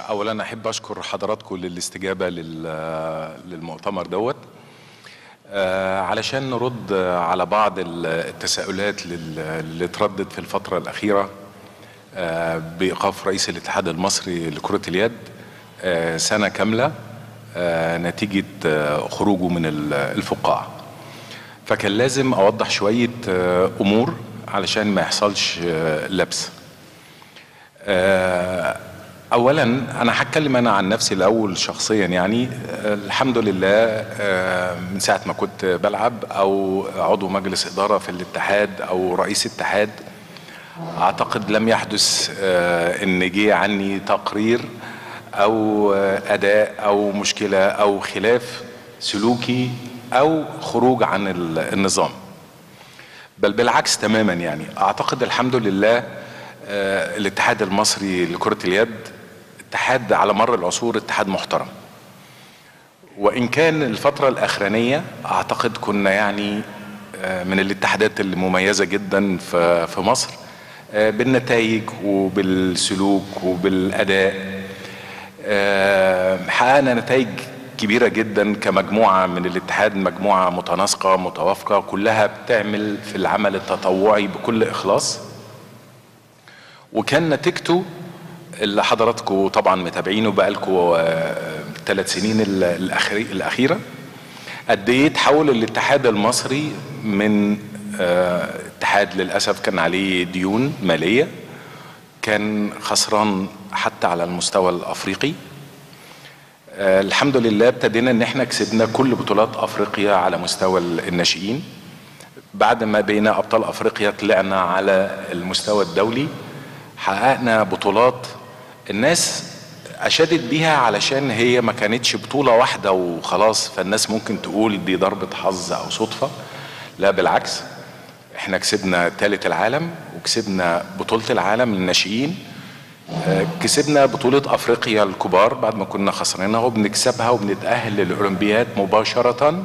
اولا احب اشكر حضراتكم للاستجابه لل- للمؤتمر دوت آه، علشان نرد على بعض ال- التساؤلات لل- اللي اتردد في الفتره الاخيره آه، بايقاف رئيس الاتحاد المصري لكره اليد آه، سنه كامله آه، نتيجه آه، خروجه من ال- الفقاعه فكان لازم اوضح شويه آه، امور علشان ما يحصلش آه، لبس آه، اولا انا هتكلم انا عن نفسي الاول شخصيا يعني آه، الحمد لله آه، من ساعه ما كنت بلعب او عضو مجلس اداره في الاتحاد او رئيس اتحاد اعتقد لم يحدث آه، ان جه عني تقرير او آه، اداء او مشكله او خلاف سلوكي او خروج عن ال- النظام بل بالعكس تماما يعني اعتقد الحمد لله آه، الاتحاد المصري لكرة اليد اتحاد على مر العصور اتحاد محترم وان كان الفترة الاخرانية اعتقد كنا يعني آه، من الاتحادات المميزة جدا في في مصر آه، بالنتائج وبالسلوك وبالاداء آه، حققنا نتائج كبيرة جدا كمجموعة من الاتحاد مجموعة متناسقة متوافقة كلها بتعمل في العمل التطوعي بكل إخلاص وكان نتيجته اللي حضراتكم طبعا متابعينه بقالكم ثلاث سنين ال- الأخري- الأخيرة قد إيه تحول الاتحاد المصري من آه، اتحاد للأسف كان عليه ديون مالية كان خسران حتى على المستوى الأفريقي آه، الحمد لله ابتدينا ان احنا كسبنا كل بطولات افريقيا على مستوى ال- الناشئين بعد ما بقينا ابطال افريقيا طلعنا على المستوى الدولي حققنا بطولات الناس اشادت بيها علشان هي ما كانتش بطولة واحدة وخلاص فالناس ممكن تقول دي ضربة حظ او صدفة لا بالعكس احنا كسبنا ثالث العالم وكسبنا بطولة العالم للناشئين آه، كسبنا بطولة أفريقيا الكبار بعد ما كنا خسرانها وبنكسبها وبنتأهل للأولمبياد مباشرة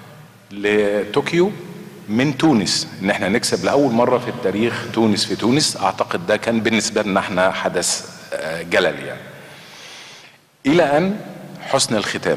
لطوكيو من تونس ان احنا نكسب لاول مره في التاريخ تونس في تونس اعتقد ده كان بالنسبه لنا احنا حدث آه، جلل يعني الى ان حسن الختام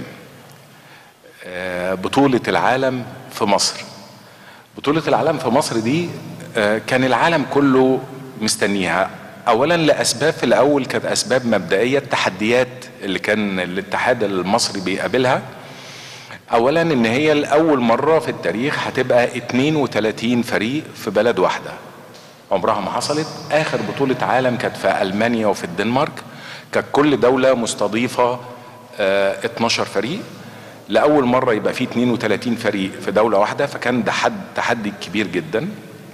آه، بطوله العالم في مصر بطولة العالم في مصر دي آه، كان العالم كله مستنيها اولا لاسباب في الاول كانت اسباب مبدئيه التحديات اللي كان الاتحاد المصري بيقابلها اولا ان هي لاول مره في التاريخ هتبقى 32 فريق في بلد واحده عمرها ما حصلت اخر بطوله عالم كانت في المانيا وفي الدنمارك كانت كل دوله مستضيفه آه، 12 فريق لاول مره يبقى في 32 فريق في دوله واحده فكان ده حد تحدي كبير جدا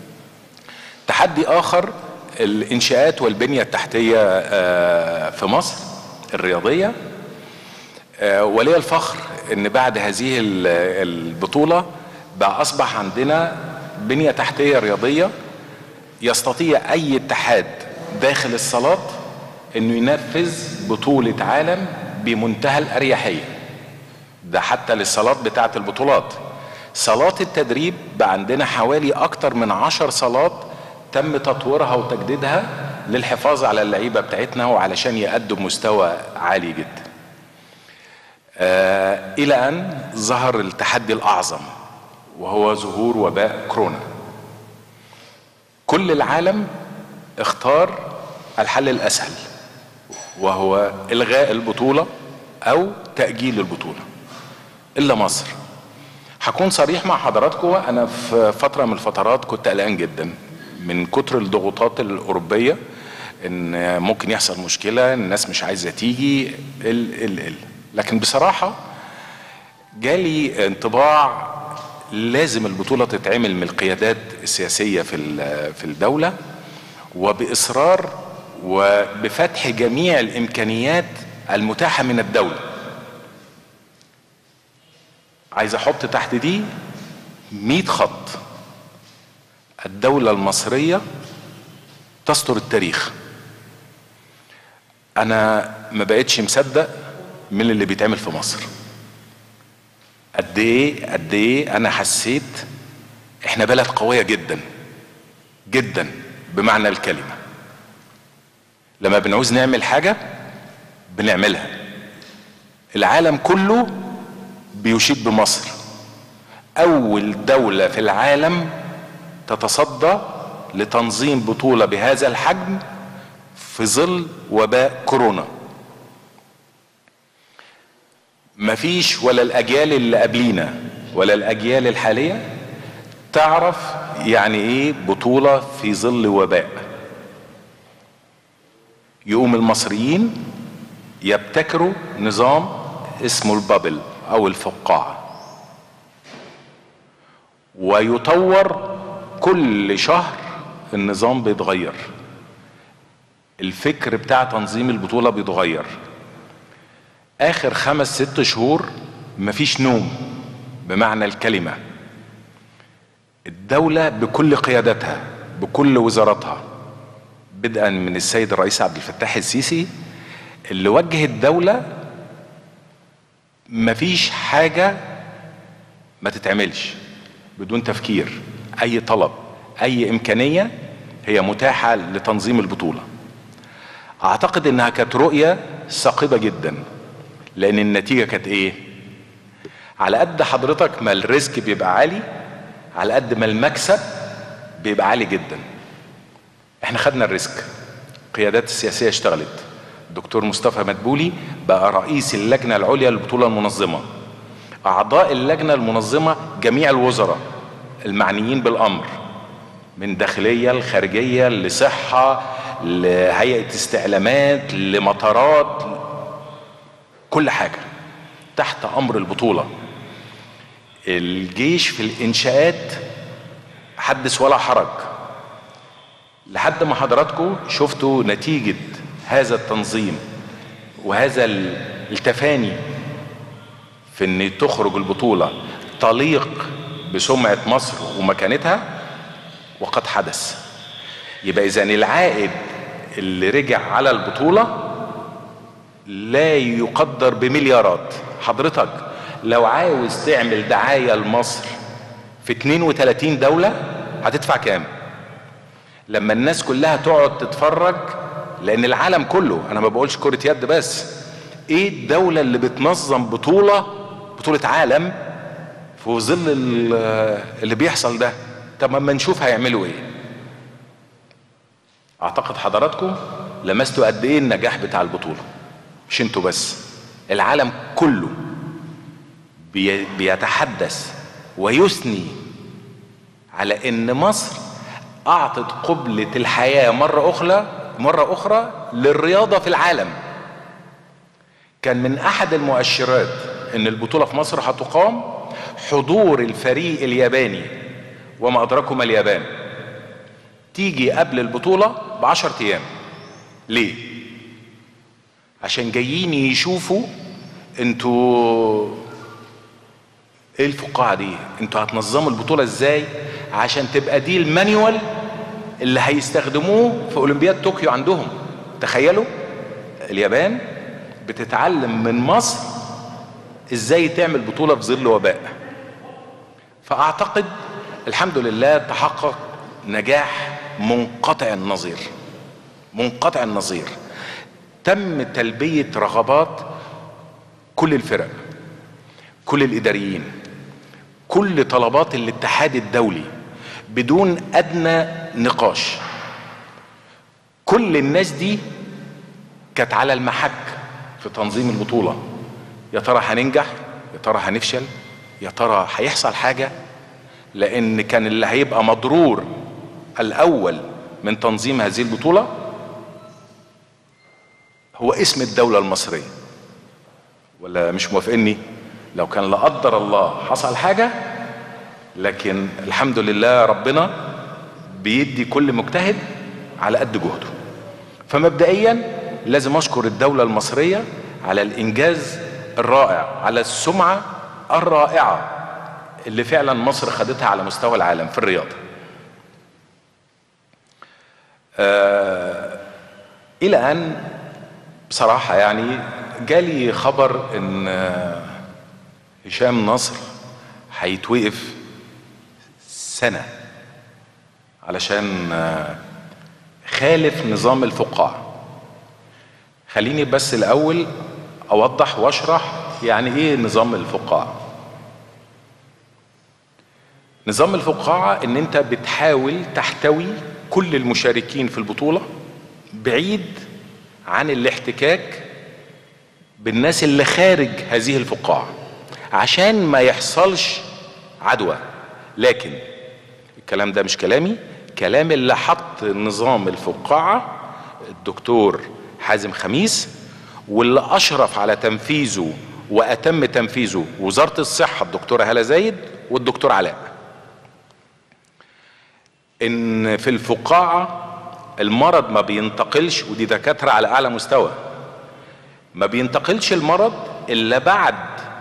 تحدي اخر الانشاءات والبنيه التحتيه آه، في مصر الرياضيه آه، ولي الفخر ان بعد هذه ال- البطوله بقى اصبح عندنا بنيه تحتيه رياضيه يستطيع اي اتحاد داخل الصالات انه ينفذ بطوله عالم بمنتهى الاريحيه ده حتى للصالات بتاعه البطولات صالات التدريب بقى عندنا حوالي اكتر من عشر صالات تم تطويرها وتجديدها للحفاظ على اللعيبه بتاعتنا وعلشان يأدوا بمستوى عالي جدا آه الى ان ظهر التحدي الاعظم وهو ظهور وباء كورونا كل العالم اختار الحل الاسهل وهو الغاء البطوله او تاجيل البطوله الا مصر هكون صريح مع حضراتكم انا في فتره من الفترات كنت قلقان جدا من كتر الضغوطات الاوروبيه ان ممكن يحصل مشكله الناس مش عايزه تيجي ال ال ال لكن بصراحه جالي انطباع لازم البطوله تتعمل من القيادات السياسيه في ال- في الدوله وباصرار وبفتح جميع الامكانيات المتاحه من الدوله عايز احط تحت دي 100 خط الدولة المصرية تستر التاريخ انا ما بقتش مصدق من اللي بيتعمل في مصر قد ايه قد ايه انا حسيت احنا بلد قوية جدا جدا بمعنى الكلمة لما بنعوز نعمل حاجة بنعملها العالم كله بيشيد بمصر اول دولة في العالم تتصدى لتنظيم بطولة بهذا الحجم في ظل وباء كورونا مفيش ولا الاجيال اللي قبلينا ولا الاجيال الحاليه تعرف يعني ايه بطوله في ظل وباء يقوم المصريين يبتكروا نظام اسمه البابل او الفقاعه ويطور كل شهر النظام بيتغير الفكر بتاع تنظيم البطوله بيتغير اخر خمس ست شهور مفيش نوم بمعنى الكلمة الدولة بكل قيادتها بكل وزاراتها بدءا من السيد الرئيس عبد الفتاح السيسي اللي وجه الدولة مفيش حاجة ما تتعملش بدون تفكير اي طلب اي امكانية هي متاحة لتنظيم البطولة اعتقد انها كانت رؤية ثاقبة جدا لان النتيجه كانت ايه على قد حضرتك ما الريسك بيبقى عالي على قد ما المكسب بيبقى عالي جدا احنا خدنا الريسك قيادات السياسيه اشتغلت الدكتور مصطفى مدبولي بقى رئيس اللجنه العليا للبطوله المنظمه اعضاء اللجنه المنظمه جميع الوزراء المعنيين بالامر من داخليه لخارجيه لصحه لهيئه استعلامات لمطارات كل حاجة تحت أمر البطولة الجيش في الإنشاءات حدث ولا حرج لحد ما حضراتكم شفتوا نتيجة هذا التنظيم وهذا التفاني في ان تخرج البطولة تليق بسمعة مصر ومكانتها وقد حدث يبقى اذا العائد اللي رجع على البطوله لا يقدر بمليارات حضرتك لو عاوز تعمل دعاية لمصر في 32 دولة هتدفع كام لما الناس كلها تقعد تتفرج لان العالم كله انا ما بقولش كرة يد بس ايه الدولة اللي بتنظم بطولة بطولة عالم في ظل اللي بيحصل ده طب اما نشوف هيعملوا ايه اعتقد حضراتكم لمستوا قد ايه النجاح بتاع البطوله مش انتوا بس العالم كله بي بيتحدث ويثني على ان مصر اعطت قبلة الحياة مرة اخرى مرة اخرى للرياضة في العالم كان من احد المؤشرات ان البطولة في مصر هتقام حضور الفريق الياباني وما ادراكم ما اليابان تيجي قبل البطولة بعشر ايام ليه عشان جايين يشوفوا انتوا ايه الفقاعة دي انتوا هتنظموا البطولة ازاي عشان تبقى دي المانيوال اللي هيستخدموه في اولمبياد طوكيو عندهم تخيلوا اليابان بتتعلم من مصر ازاي تعمل بطولة في ظل وباء فاعتقد الحمد لله تحقق نجاح منقطع النظير منقطع النظير تم تلبية رغبات كل الفرق كل الإداريين كل طلبات الاتحاد الدولي بدون أدنى نقاش كل الناس دي كانت على المحك في تنظيم البطولة يا ترى هننجح يا ترى هنفشل يا ترى هيحصل حاجة لأن كان اللي هيبقى مضرور الأول من تنظيم هذه البطولة هو اسم الدولة المصرية ولا مش موافقني لو كان لا قدر الله حصل حاجة لكن الحمد لله ربنا بيدي كل مجتهد على قد جهده فمبدئيا لازم اشكر الدولة المصرية على الانجاز الرائع على السمعة الرائعة اللي فعلا مصر خدتها على مستوى العالم في الرياضة آه الى ان بصراحة يعني جالي خبر ان هشام نصر هيتوقف سنة علشان خالف نظام الفقاعة خليني بس الاول اوضح واشرح يعني ايه نظام الفقاعه نظام الفقاعه ان انت بتحاول تحتوي كل المشاركين في البطوله بعيد عن الاحتكاك بالناس اللي خارج هذه الفقاعه عشان ما يحصلش عدوى لكن الكلام ده مش كلامي كلام اللي حط نظام الفقاعه الدكتور حازم خميس واللي اشرف على تنفيذه واتم تنفيذه وزاره الصحه الدكتوره هاله زايد والدكتور علاء ان في الفقاعه المرض ما بينتقلش ودي دكاتره على اعلى مستوى ما بينتقلش المرض الا بعد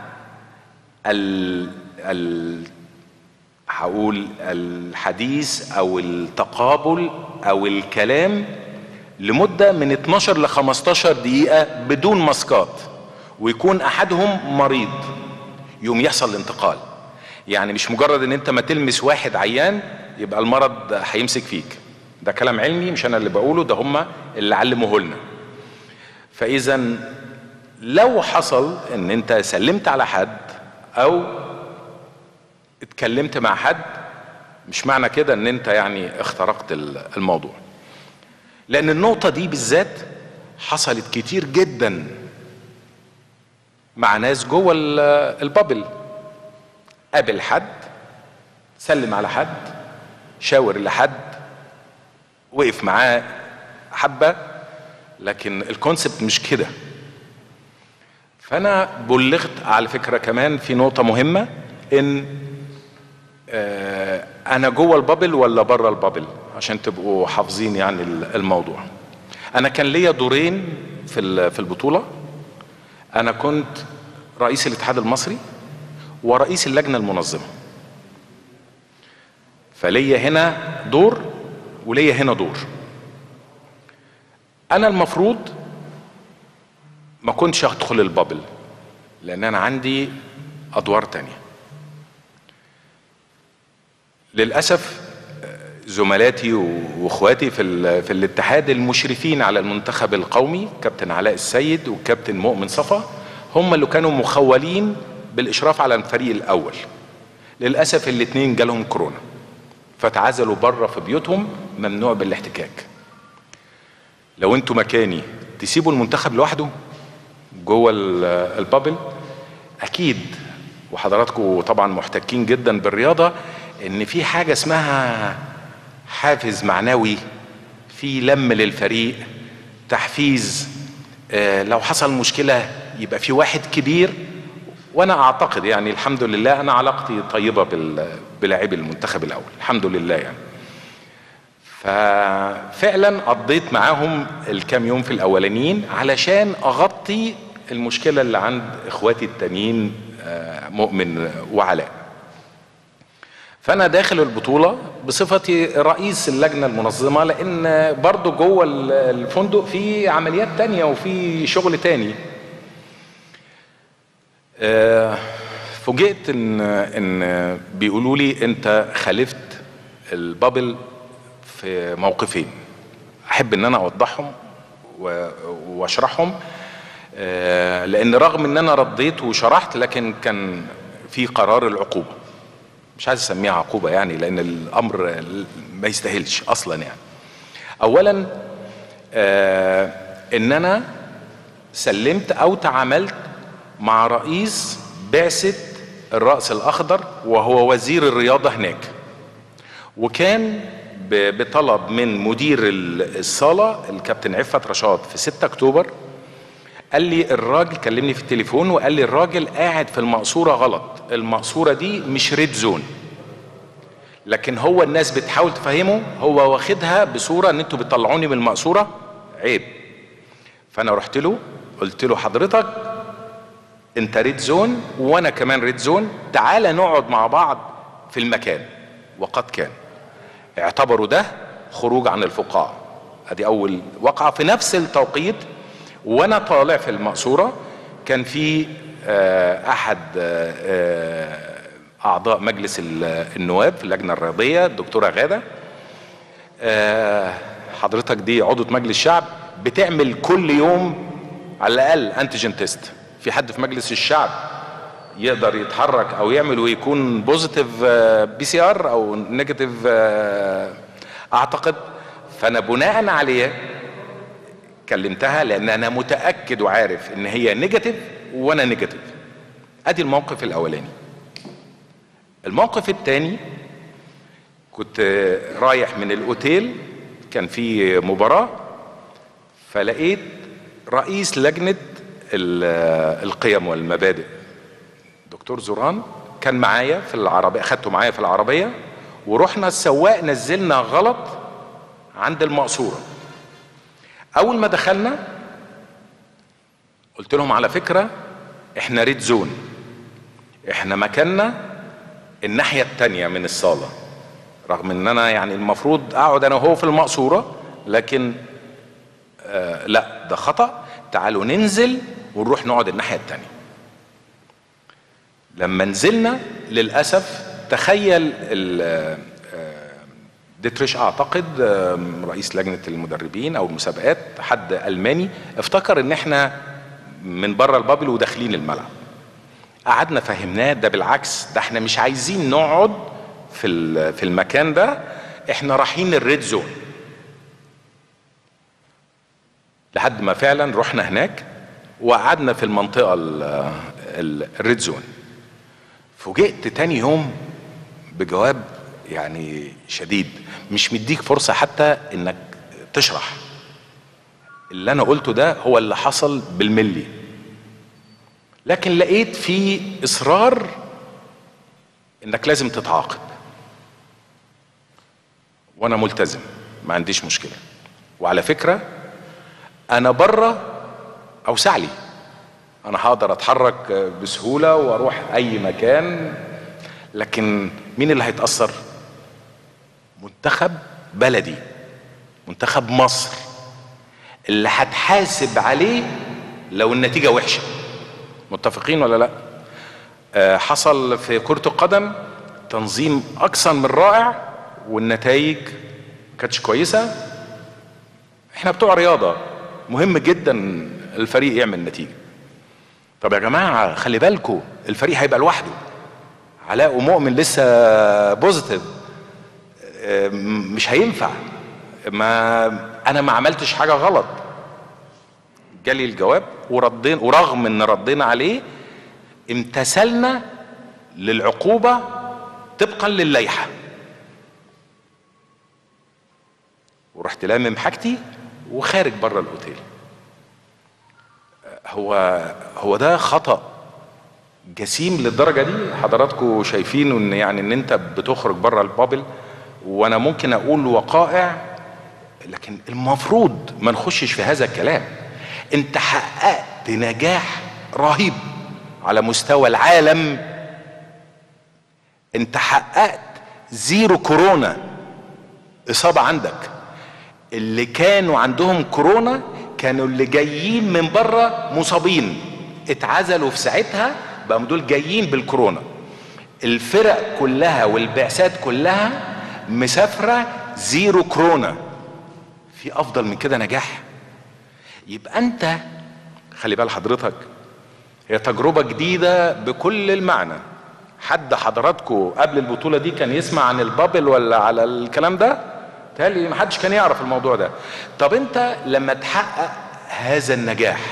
ال ال هقول الحديث او التقابل او الكلام لمده من 12 ل 15 دقيقه بدون ماسكات ويكون احدهم مريض يوم يحصل الانتقال يعني مش مجرد ان انت ما تلمس واحد عيان يبقى المرض هيمسك فيك ده كلام علمي مش انا اللي بقوله ده هم اللي علموه لنا فاذا لو حصل ان انت سلمت على حد او اتكلمت مع حد مش معنى كده ان انت يعني اخترقت الموضوع لان النقطه دي بالذات حصلت كتير جدا مع ناس جوه البابل قابل حد سلم على حد شاور لحد وقف معاه حبه لكن الكونسبت مش كده فانا بلغت على فكره كمان في نقطه مهمه ان آه انا جوه البابل ولا بره البابل عشان تبقوا حافظين يعني الموضوع انا كان ليا دورين في في البطوله انا كنت رئيس الاتحاد المصري ورئيس اللجنه المنظمه فليا هنا دور وليا هنا دور انا المفروض ما كنتش ادخل البابل لان انا عندي ادوار تانية للاسف زملاتي واخواتي في في الاتحاد المشرفين على المنتخب القومي كابتن علاء السيد والكابتن مؤمن صفا هم اللي كانوا مخولين بالاشراف على الفريق الاول للاسف الاثنين جالهم كورونا فتعزلوا بره في بيوتهم ممنوع بالاحتكاك لو انتوا مكاني تسيبوا المنتخب لوحده جوه البابل اكيد وحضراتكم طبعا محتكين جدا بالرياضه ان في حاجه اسمها حافز معنوي في لم للفريق تحفيز آه لو حصل مشكله يبقى في واحد كبير وانا اعتقد يعني الحمد لله انا علاقتي طيبه بلاعبي المنتخب الاول الحمد لله يعني ففعلا قضيت معاهم الكام يوم في الاولانيين علشان اغطي المشكله اللي عند اخواتي التانيين مؤمن وعلاء فانا داخل البطوله بصفتي رئيس اللجنه المنظمه لان برضو جوه الفندق في عمليات تانية وفي شغل تاني فوجئت ان ان بيقولوا لي انت خالفت البابل في موقفين احب ان انا اوضحهم واشرحهم لان رغم ان انا رديت وشرحت لكن كان في قرار العقوبه مش عايز اسميها عقوبه يعني لان الامر ما يستاهلش اصلا يعني اولا ان انا سلمت او تعاملت مع رئيس بعثه الراس الاخضر وهو وزير الرياضه هناك وكان بطلب من مدير الصاله الكابتن عفت رشاد في 6 اكتوبر قال لي الراجل كلمني في التليفون وقال لي الراجل قاعد في المقصوره غلط المقصوره دي مش ريد زون لكن هو الناس بتحاول تفهمه هو واخدها بصوره ان انتوا بتطلعوني من المقصوره عيب فانا رحت له قلت له حضرتك انت ريد زون وانا كمان ريد زون تعالى نقعد مع بعض في المكان وقد كان اعتبروا ده خروج عن الفقاعة ادي اول وقعة في نفس التوقيت وانا طالع في المقصورة كان في احد اعضاء مجلس النواب في اللجنة الرياضية الدكتورة غادة حضرتك دي عضو مجلس الشعب بتعمل كل يوم على الاقل انتيجين تيست في حد في مجلس الشعب يقدر يتحرك او يعمل ويكون بوزيتيف بي سي ار او نيجاتيف اعتقد فانا بناء عليه كلمتها لان انا متاكد وعارف ان هي نيجاتيف وانا نيجاتيف ادي الموقف الاولاني الموقف الثاني كنت رايح من الاوتيل كان في مباراه فلقيت رئيس لجنه القيم والمبادئ دكتور زوران كان معايا في العربيه اخدته معايا في العربيه ورحنا السواق نزلنا غلط عند المقصوره اول ما دخلنا قلت لهم على فكره احنا ريد زون احنا مكاننا الناحيه التانيه من الصاله رغم ان انا يعني المفروض اقعد انا وهو في المقصوره لكن آه لا ده خطا تعالوا ننزل ونروح نقعد الناحيه التانيه لما نزلنا للاسف تخيل ديتريش اعتقد رئيس لجنه المدربين او المسابقات حد الماني افتكر ان احنا من بره البابل وداخلين الملعب قعدنا فهمناه ده بالعكس ده احنا مش عايزين نقعد في في المكان ده احنا رايحين الريد زون لحد ما فعلا رحنا هناك وقعدنا في المنطقه الريد زون فوجئت تاني يوم بجواب يعني شديد مش مديك فرصة حتى انك تشرح اللي انا قلته ده هو اللي حصل بالملي لكن لقيت في اصرار انك لازم تتعاقب وانا ملتزم ما عنديش مشكلة وعلى فكرة انا بره اوسع لي انا هقدر اتحرك بسهولة واروح اي مكان لكن مين اللي هيتأثر منتخب بلدي منتخب مصر اللي هتحاسب عليه لو النتيجة وحشة متفقين ولا لا آه حصل في كرة القدم تنظيم اكثر من رائع والنتائج كانتش كويسة احنا بتوع رياضة مهم جدا الفريق يعمل نتيجة طب يا جماعة خلي بالكم الفريق هيبقى لوحده علاء ومؤمن لسه بوزيتيف مش هينفع ما انا ما عملتش حاجه غلط جالي الجواب وردين ورغم ان ردينا عليه امتثلنا للعقوبه طبقا للائحه ورحت لامم حاجتي وخارج بره الاوتيل هو هو ده خطأ جسيم للدرجة دي حضراتكم شايفين ان يعني ان انت بتخرج بره البابل وانا ممكن اقول وقائع لكن المفروض ما نخشش في هذا الكلام انت حققت نجاح رهيب على مستوى العالم انت حققت زيرو كورونا اصابة عندك اللي كانوا عندهم كورونا كانوا اللي جايين من بره مصابين اتعزلوا في ساعتها بقوا دول جايين بالكورونا الفرق كلها والبعثات كلها مسافرة زيرو كورونا في افضل من كده نجاح يبقى انت خلي بال حضرتك هي تجربة جديدة بكل المعنى حد حضراتكم قبل البطولة دي كان يسمع عن البابل ولا على الكلام ده تالي محدش كان يعرف الموضوع ده طب انت لما تحقق هذا النجاح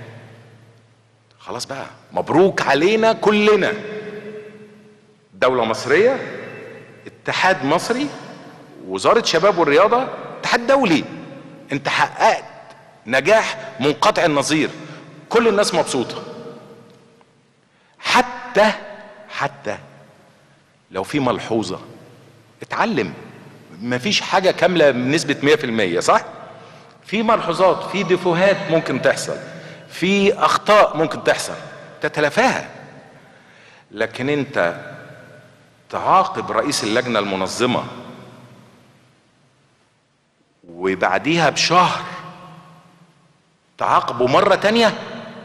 خلاص بقى مبروك علينا كلنا دولة مصرية اتحاد مصري وزارة شباب والرياضة اتحاد دولي انت حققت نجاح منقطع النظير كل الناس مبسوطة حتى حتى لو في ملحوظة اتعلم مفيش حاجة كاملة بنسبة 100% صح؟ في ملحوظات في ديفوهات ممكن تحصل في اخطاء ممكن تحصل تتلافاها لكن انت تعاقب رئيس اللجنة المنظمة وبعديها بشهر تعاقبه مرة تانية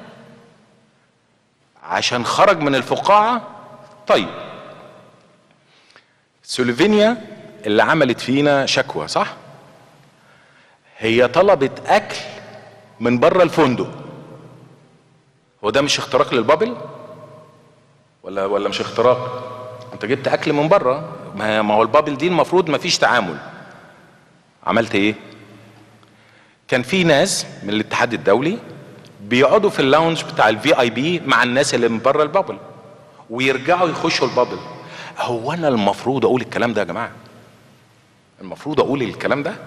عشان خرج من الفقاعة طيب سلوفينيا اللي عملت فينا شكوى صح هي طلبت اكل من بره الفندق هو ده مش اختراق للبابل ولا ولا مش اختراق انت جبت اكل من بره ما ما هو البابل دي المفروض ما فيش تعامل عملت ايه كان في ناس من الاتحاد الدولي بيقعدوا في اللاونج بتاع الفي اي بي مع الناس اللي من بره البابل ويرجعوا يخشوا البابل هو انا المفروض اقول الكلام ده يا جماعه المفروض اقول الكلام ده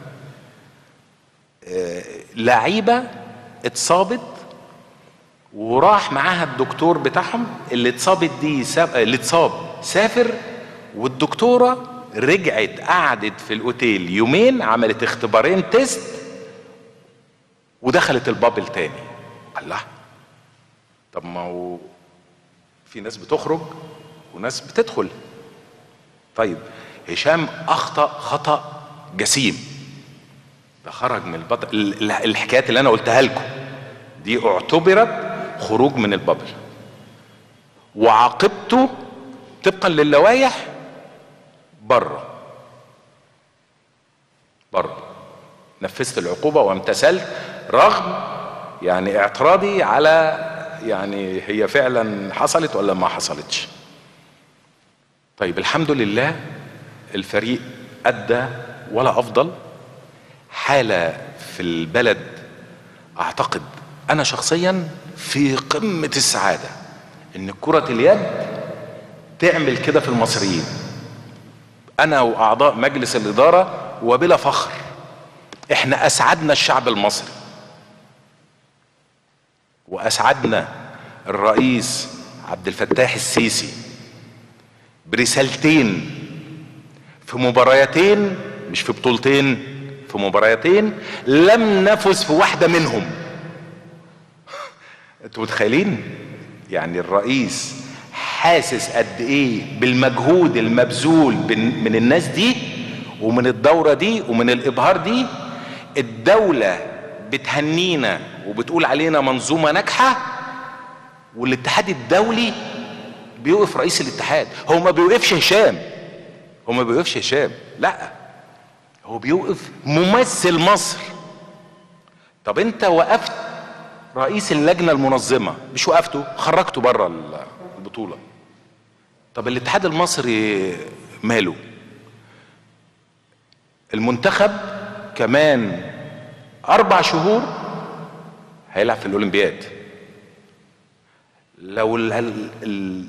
آه، لعيبه اتصابت وراح معاها الدكتور بتاعهم اللي اتصابت دي ساب... اللي اتصاب سافر والدكتوره رجعت قعدت في الاوتيل يومين عملت اختبارين تيست ودخلت البابل تاني الله طب ما هو في ناس بتخرج وناس بتدخل طيب هشام اخطا خطا جسيم ده خرج من البطل ال- ال- الحكايات اللي انا قلتها لكم دي اعتبرت خروج من البابل وعاقبته طبقا للوائح بره بره نفذت العقوبة وامتثلت رغم يعني اعتراضي على يعني هي فعلا حصلت ولا ما حصلتش طيب الحمد لله الفريق أدى ولا أفضل حالة في البلد أعتقد أنا شخصيا في قمة السعادة إن كرة اليد تعمل كده في المصريين أنا وأعضاء مجلس الإدارة وبلا فخر إحنا أسعدنا الشعب المصري وأسعدنا الرئيس عبد الفتاح السيسي برسالتين في مباريتين مش في بطولتين في مباريتين لم نفز في واحدة منهم انتوا متخيلين يعني الرئيس حاسس قد ايه بالمجهود المبذول بن- من الناس دي ومن الدورة دي ومن الابهار دي الدولة بتهنينا وبتقول علينا منظومة ناجحة والاتحاد الدولي بيوقف رئيس الاتحاد هو ما بيوقفش هشام هو ما بيوقفش هشام لا هو بيوقف ممثل مصر طب انت وقفت رئيس اللجنة المنظمة مش وقفته خرجته بره البطولة طب الاتحاد المصري ماله المنتخب كمان أربع شهور هيلعب في الأولمبياد لو ال ال ال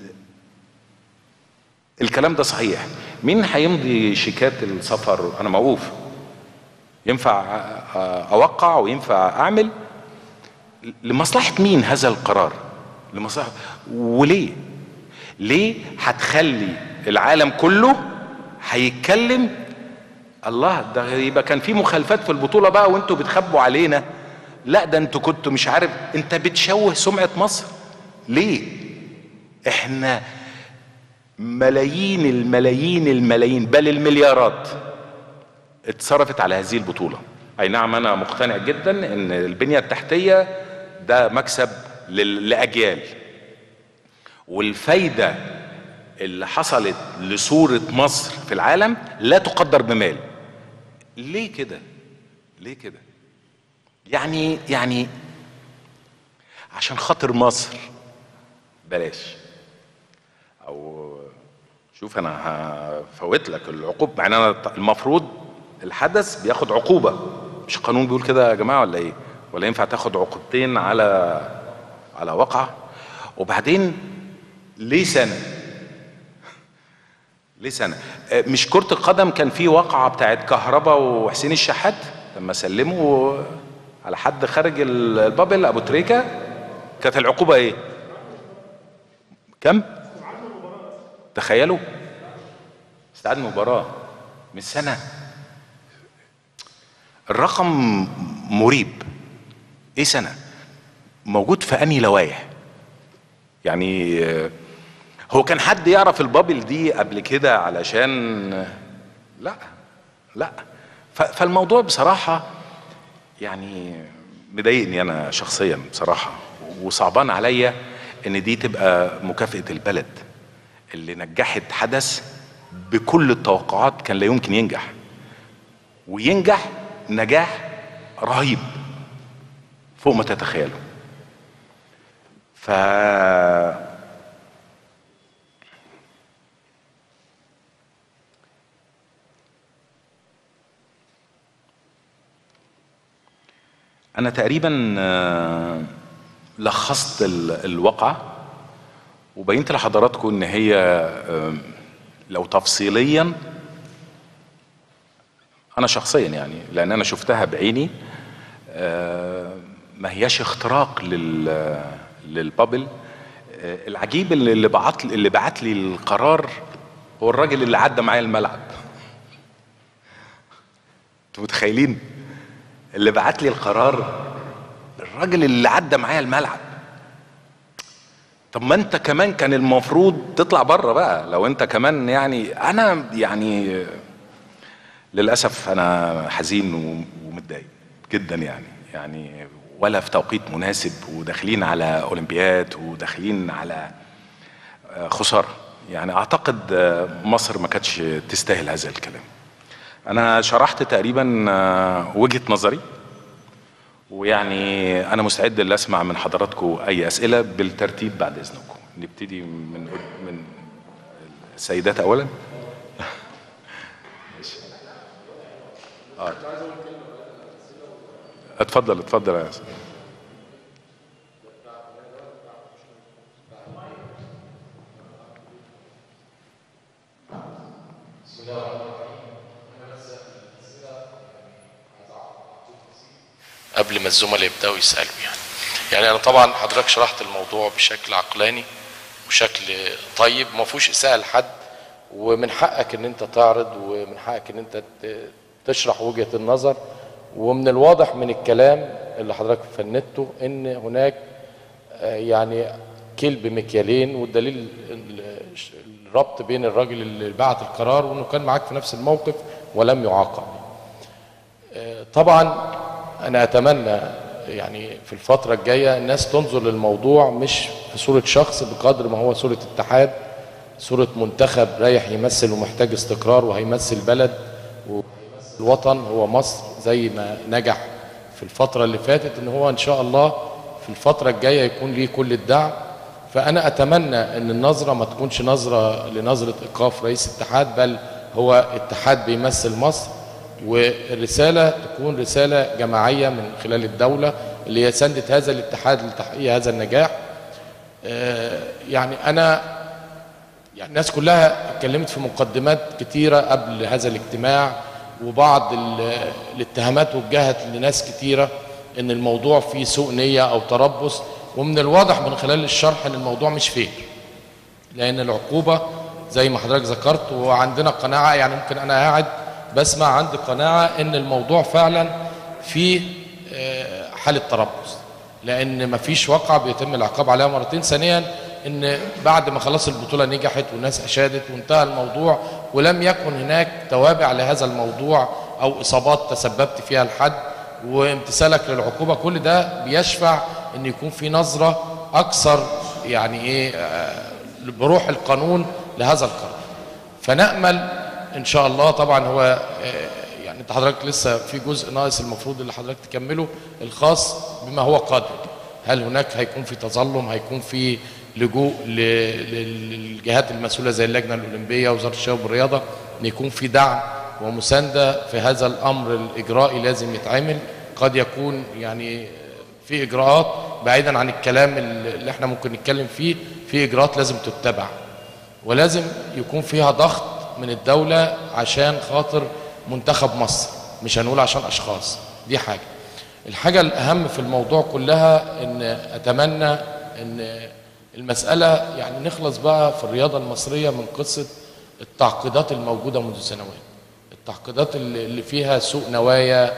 الكلام ده صحيح مين هيمضي شيكات السفر أنا موقوف ينفع أ- أ- أوقع وينفع أعمل لمصلحة مين هذا القرار لمصلحة وليه ليه هتخلي العالم كله هيتكلم الله ده يبقى كان في مخالفات في البطولة بقى وانتوا بتخبوا علينا لا ده انتوا كنتوا مش عارف انت بتشوه سمعة مصر ليه احنا ملايين الملايين الملايين بل المليارات اتصرفت على هذه البطولة اي نعم انا مقتنع جدا ان البنية التحتية ده مكسب لل- لاجيال والفايدة اللي حصلت لصورة مصر في العالم لا تقدر بمال ليه كده ليه كده يعني يعني عشان خاطر مصر بلاش او شوف انا هفوت لك العقوبة مع ان انا المفروض الحدث بياخد عقوبة مش القانون بيقول كده يا جماعة ولا ايه ولا ينفع تاخد عقوبتين على على وقعة وبعدين ليه سنة ليه سنة آه، مش كرة القدم كان في واقعة بتاعت كهربا وحسين الشحات لما سلموا على حد خارج ال- البابل ابو تريكة كانت العقوبة ايه كم تخيلوا استعاد مباراة من سنة الرقم مريب ايه سنة موجود في انهي لوائح يعني آه، هو كان حد يعرف البابل دي قبل كده علشان لا لا ف- فالموضوع بصراحة يعني مضايقني انا شخصيا بصراحة وصعبان عليا ان دي تبقى مكافأة البلد اللي نجحت حدث بكل التوقعات كان لا يمكن ينجح وينجح نجاح رهيب فوق ما تتخيلوا ف انا تقريبا آه، لخصت ال- الواقعه وبينت لحضراتكم ان هي آه، لو تفصيليا انا شخصيا يعني لان انا شفتها بعيني آه، ما هياش اختراق لل للبابل آه، العجيب اللي اللي بعت اللي بعت لي القرار هو الراجل اللي عدى معايا الملعب انتوا متخيلين اللي بعت لي القرار الراجل اللي عدى معايا الملعب طب ما انت كمان كان المفروض تطلع بره بقى لو انت كمان يعني انا يعني للاسف انا حزين و- ومتضايق جدا يعني يعني ولا في توقيت مناسب وداخلين على اولمبياد وداخلين على آه، خساره يعني اعتقد آه، مصر ما كانتش تستاهل هذا الكلام انا شرحت تقريبا آه، وجهه نظري ويعني انا مستعد لاسمع من حضراتكم اي اسئله بالترتيب بعد اذنكم نبتدي من من السيدات اولا ماشي. آه. اتفضل اتفضل يا أستاذ. قبل ما الزملاء يبداوا يسالوا يعني يعني انا طبعا حضرتك شرحت الموضوع بشكل عقلاني وشكل طيب ما فيهوش اساءه لحد ومن حقك ان انت تعرض ومن حقك ان انت ت- تشرح وجهه النظر ومن الواضح من الكلام اللي حضرتك فندته ان هناك آه، يعني كيل بمكيالين والدليل ال- الربط بين الراجل اللي بعت القرار وانه كان معاك في نفس الموقف ولم يعاقب طبعا انا اتمنى يعني في الفتره الجايه الناس تنظر للموضوع مش في صوره شخص بقدر ما هو صوره اتحاد صوره منتخب رايح يمثل ومحتاج استقرار وهيمثل بلد والوطن هو مصر زي ما نجح في الفتره اللي فاتت ان هو ان شاء الله في الفتره الجايه يكون ليه كل الدعم فانا اتمنى ان النظره ما تكونش نظره لنظره ايقاف رئيس اتحاد بل هو اتحاد بيمثل مصر والرسالة تكون رسالة جماعية من خلال الدولة اللي هي سندت هذا الاتحاد لتحقيق هذا النجاح آه، يعني أنا يعني الناس كلها اتكلمت في مقدمات كتيرة قبل هذا الاجتماع وبعض ال- الاتهامات وجهت لناس كتيرة ان الموضوع فيه سوء نية او تربص ومن الواضح من خلال الشرح ان الموضوع مش فيه لان العقوبه زي ما حضرتك ذكرت وعندنا قناعه يعني ممكن انا قاعد بسمع عندي قناعه ان الموضوع فعلا فيه آه، حاله تربص لان مفيش واقعه بيتم العقاب عليها مرتين ثانيا ان بعد ما خلاص البطوله نجحت والناس اشادت وانتهى الموضوع ولم يكن هناك توابع لهذا الموضوع او اصابات تسببت فيها لحد وامتثالك للعقوبه كل ده بيشفع ان يكون في نظره اكثر يعني ايه آه، بروح القانون لهذا القرار فنامل ان شاء الله طبعا هو آه، يعني انت حضرتك لسه في جزء ناقص المفروض اللي حضرتك تكمله الخاص بما هو قادم هل هناك هيكون في تظلم هيكون في لجوء ل- لل- للجهات المسؤوله زي اللجنه الاولمبيه وزاره الشباب والرياضه ان يكون في دعم ومسانده في هذا الامر الاجرائي لازم يتعمل قد يكون يعني في اجراءات بعيدا عن الكلام اللي احنا ممكن نتكلم فيه في اجراءات لازم تتبع ولازم يكون فيها ضغط من الدولة عشان خاطر منتخب مصر مش هنقول عشان أشخاص دي حاجة الحاجة الأهم في الموضوع كلها إن أتمنى إن المسألة يعني نخلص بقى في الرياضة المصرية من قصة التعقيدات الموجودة منذ سنوات التعقيدات اللي اللي فيها سوء نوايا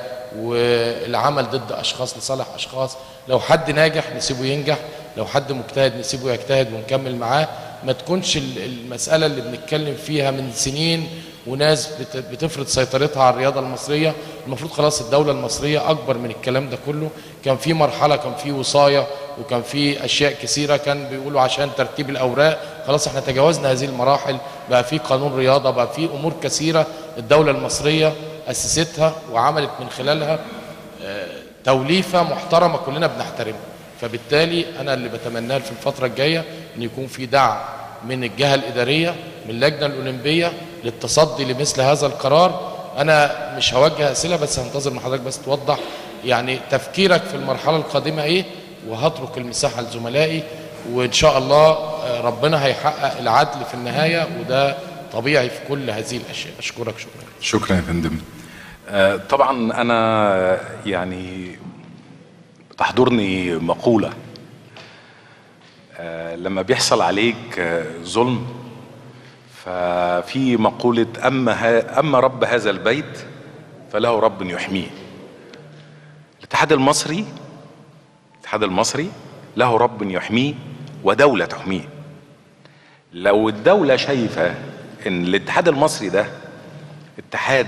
والعمل ضد اشخاص لصالح اشخاص لو حد ناجح نسيبه ينجح لو حد مجتهد نسيبه يجتهد ونكمل معاه ما تكونش ال- المساله اللي بنتكلم فيها من سنين وناس بت- بتفرض سيطرتها على الرياضه المصريه المفروض خلاص الدوله المصريه اكبر من الكلام ده كله كان في مرحله كان في وصايه وكان في اشياء كثيره كان بيقولوا عشان ترتيب الاوراق خلاص احنا تجاوزنا هذه المراحل بقى في قانون رياضه بقى في امور كثيره الدوله المصريه اسستها وعملت من خلالها آه، توليفه محترمه كلنا بنحترمها فبالتالي انا اللي بتمناه في الفتره الجايه ان يكون في دعم من الجهه الاداريه من اللجنه الاولمبيه للتصدي لمثل هذا القرار انا مش هوجه اسئله بس هنتظر من حضرتك بس توضح يعني تفكيرك في المرحله القادمه ايه وهترك المساحه لزملائي وان شاء الله آه، ربنا هيحقق العدل في النهايه وده طبيعي في كل هذه الاشياء اشكرك شكرا شكرا يا فندم آه، طبعا انا يعني تحضرني مقوله آه، لما بيحصل عليك آه، ظلم ففي مقوله اما ها اما رب هذا البيت فله رب يحميه الاتحاد المصري الاتحاد المصري له رب يحميه ودوله تحميه لو الدوله شايفه ان الاتحاد المصري ده اتحاد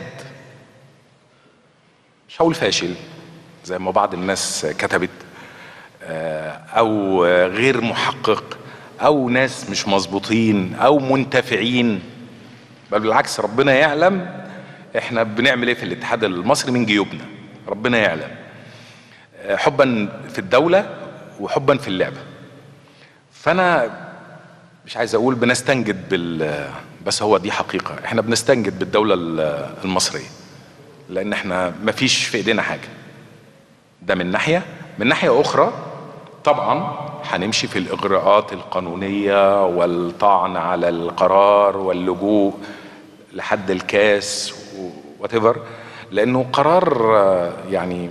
مش هقول فاشل زي ما بعض الناس كتبت آه، او آه، غير محقق او ناس مش مظبوطين او منتفعين بل بالعكس ربنا يعلم احنا بنعمل ايه في الاتحاد المصري من جيوبنا ربنا يعلم آه، حبا في الدولة وحبا في اللعبة فانا مش عايز اقول بنستنجد بال بس هو دي حقيقة احنا بنستنجد بالدولة ال- المصرية لان احنا مفيش في ايدينا حاجة ده من ناحية من ناحية اخرى طبعا هنمشي في الاجراءات القانونية والطعن على القرار واللجوء لحد الكاس وات لانه قرار آه، يعني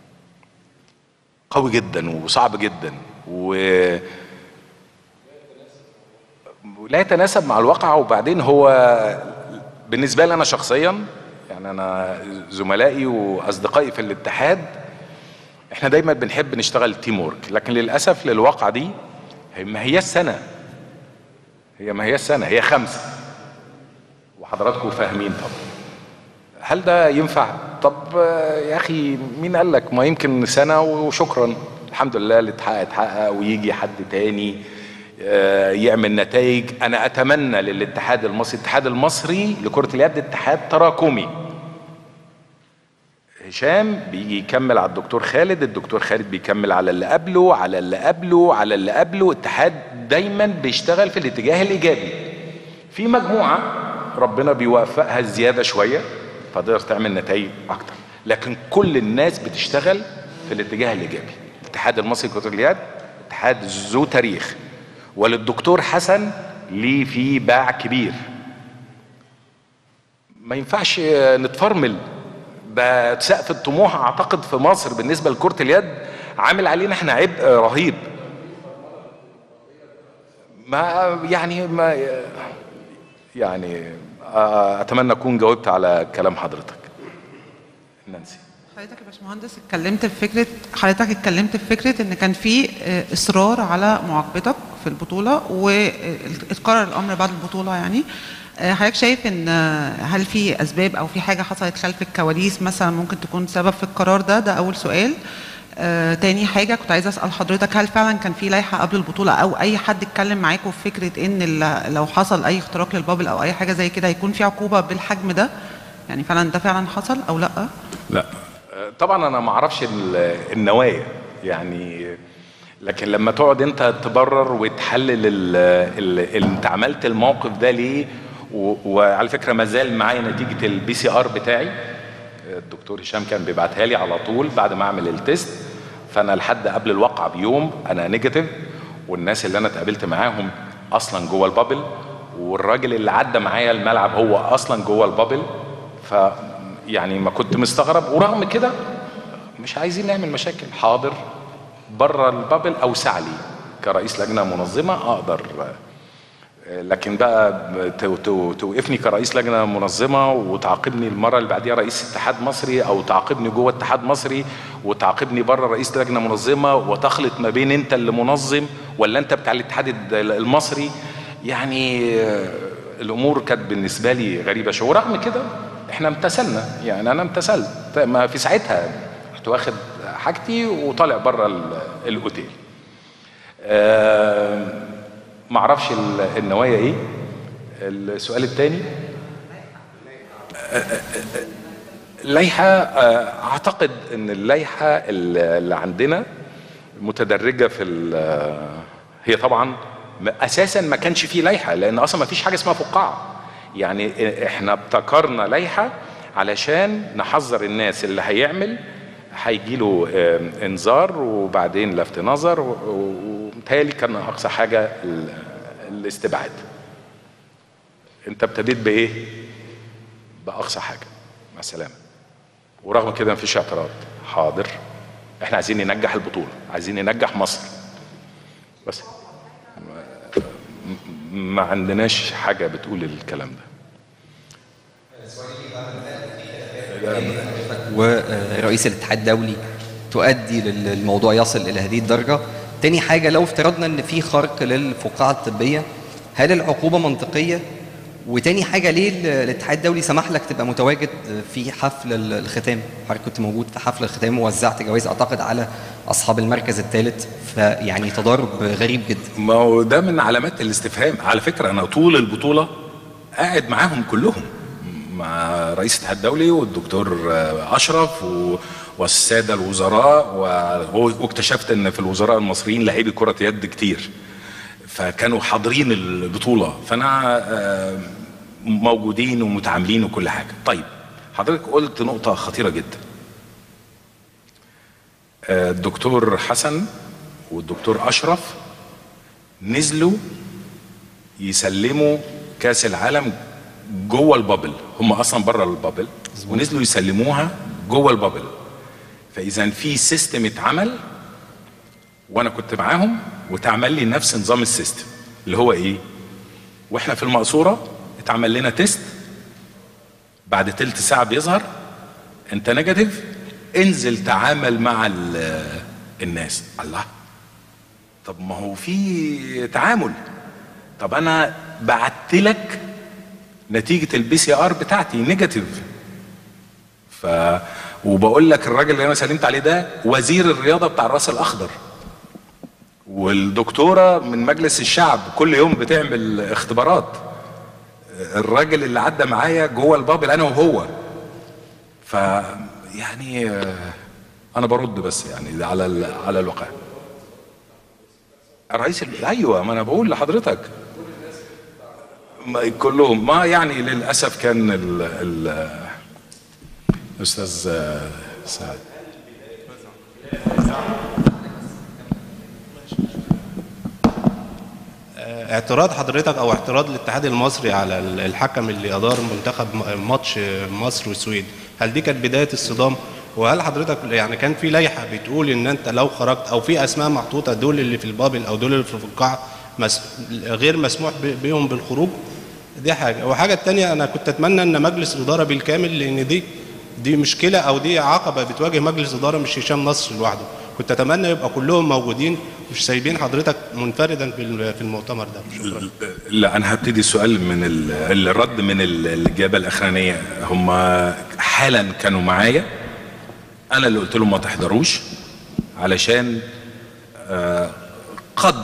قوي جدا وصعب جدا و لا يتناسب مع الواقع وبعدين هو بالنسبه لي انا شخصيا يعني انا زملائي واصدقائي في الاتحاد احنا دايما بنحب نشتغل تيم وورك لكن للاسف للواقع دي هي ما هي السنه هي ما هي السنه هي خمسه وحضراتكم فاهمين طبعا هل ده ينفع طب آه، يا اخي مين قال لك ما يمكن سنه وشكرا الحمد لله اللي اتحقق اتحقق ويجي حد تاني آه، يعمل نتائج انا اتمنى للاتحاد المصري الاتحاد المصري لكره اليد اتحاد تراكمي هشام بيجي يكمل على الدكتور خالد الدكتور خالد بيكمل على اللي قبله على اللي قبله على اللي قبله اتحاد دايما بيشتغل في الاتجاه الايجابي في مجموعه ربنا بيوفقها زياده شويه فتقدر تعمل نتائج اكتر لكن كل الناس بتشتغل في الاتجاه الايجابي الاتحاد المصري لكره اليد اتحاد ذو تاريخ وللدكتور حسن ليه فيه باع كبير ما ينفعش نتفرمل ده سقف الطموح اعتقد في مصر بالنسبه لكره اليد عامل علينا احنا عبء رهيب ما يعني ما يعني اتمنى اكون جاوبت على كلام حضرتك نانسي حضرتك يا باشمهندس اتكلمت في فكره حضرتك اتكلمت في فكره ان كان في اه، اصرار على معاقبتك في البطوله واتقرر الامر بعد البطوله يعني اه، حضرتك شايف ان اه، هل في اسباب او في حاجه حصلت خلف الكواليس مثلا ممكن تكون سبب في القرار ده ده اول سؤال آه، تاني حاجة كنت عايزة أسأل حضرتك هل فعلا كان في لائحة قبل البطولة أو أي حد اتكلم معاكم في فكرة إن ال- لو حصل أي اختراق للبابل أو أي حاجة زي كده هيكون في عقوبة بالحجم ده؟ يعني فعلا ده فعلا حصل أو لأ؟ لا طبعا انا ما اعرفش ال- النوايا يعني لكن لما تقعد انت تبرر وتحلل ال ال انت عملت الموقف ده ليه و- وعلى فكره ما زال معايا نتيجه البي سي ار بتاعي الدكتور هشام كان بيبعتها لي على طول بعد ما اعمل التيست فانا لحد قبل الواقعه بيوم انا نيجاتيف والناس اللي انا اتقابلت معاهم اصلا جوه البابل والراجل اللي عدى معايا الملعب هو اصلا جوه البابل ف يعني ما كنت مستغرب ورغم كده مش عايزين نعمل مشاكل حاضر بره البابل اوسع لي كرئيس لجنه منظمه اقدر لكن بقى تو- تو- توقفني كرئيس لجنه منظمه وتعاقبني المره اللي بعديها رئيس اتحاد مصري او تعاقبني جوه اتحاد مصري وتعاقبني بره رئيس لجنه منظمه وتخلط ما بين انت اللي منظم ولا انت بتاع الاتحاد الد- المصري يعني آه، الامور كانت بالنسبه لي غريبه شويه ورغم كده احنا امتثلنا يعني انا امتثلت ما في ساعتها رحت واخد حاجتي وطالع بره ال- الاوتيل آه، معرفش ال- النوايا ايه السؤال الثاني اللائحة آه، اعتقد ان اللائحة اللي عندنا متدرجه في ال- هي طبعا م- اساسا ما كانش فيه لائحه لان اصلا ما فيش حاجه اسمها فقاعه يعني احنا ابتكرنا لائحه علشان نحذر الناس اللي هيعمل هيجي له انذار وبعدين لفت نظر و- و- ومتهيألي كان اقصى حاجه ال- الاستبعاد انت ابتديت بايه باقصى حاجه مع السلامه ورغم كده مفيش اعتراض حاضر احنا عايزين ننجح البطوله عايزين ننجح مصر بس ما- ما عندناش حاجه بتقول الكلام ده ورئيس الاتحاد الدولي تؤدي لل- الموضوع يصل الى هذه الدرجه تاني حاجه لو افترضنا ان في خرق للفقاعه الطبيه هل العقوبه منطقيه وتاني حاجه ليه ال- الاتحاد الدولي سمح لك تبقى متواجد في حفل ال- الختام حضرتك كنت موجود في حفل الختام ووزعت جوائز اعتقد على اصحاب المركز الثالث فيعني تضارب غريب جدا ما هو ده من علامات الاستفهام على فكره انا طول البطوله قاعد معاهم كلهم مع رئيس الاتحاد الدولي والدكتور آه، اشرف و... والساده الوزراء و... واكتشفت ان في الوزراء المصريين لعيبه كره يد كتير فكانوا حاضرين البطوله فانا آه، موجودين ومتعاملين وكل حاجه طيب حضرتك قلت نقطه خطيره جدا آه، الدكتور حسن والدكتور اشرف نزلوا يسلموا كاس العالم جوه البابل هم اصلا بره البابل ونزلوا يسلموها جوه البابل فاذا في سيستم اتعمل وانا كنت معاهم واتعمل لي نفس نظام السيستم اللي هو ايه واحنا في المقصوره اتعمل لنا تيست بعد تلت ساعه بيظهر انت نيجاتيف انزل تعامل مع ال- الناس الله طب ما هو في تعامل طب انا بعت لك نتيجه البي سي ار بتاعتي نيجاتيف ف وبقول لك الراجل اللي انا سلمت عليه ده وزير الرياضه بتاع الراس الاخضر والدكتوره من مجلس الشعب كل يوم بتعمل اختبارات الراجل اللي عدى معايا جوه البابل انا وهو ف يعني آه، انا برد بس يعني على ال- على الواقع الرئيس ال- ايوه ما انا بقول لحضرتك ما كلهم ما يعني للاسف كان ال ال الاستاذ آه، سعد اعتراض حضرتك او اعتراض الاتحاد المصري على ال- الحكم اللي ادار منتخب م- ماتش مصر والسويد هل دي كانت بدايه الصدام وهل حضرتك يعني كان في لائحه بتقول ان انت لو خرجت او في اسماء محطوطه دول اللي في البابل او دول اللي في القاع مس... غير مسموح ب- بيهم بالخروج دي حاجه وحاجه الثانيه انا كنت اتمنى ان مجلس الاداره بالكامل لان دي دي مشكله او دي عقبه بتواجه مجلس الاداره مش هشام نصر لوحده كنت اتمنى يبقى كلهم موجودين مش سايبين حضرتك منفردا في ال- في المؤتمر ده شكرا لا انا هبتدي السؤال من ال- الرد من ال- الاجابه الاخرانيه هم حالا كانوا معايا انا اللي قلت لهم ما تحضروش علشان آه، قد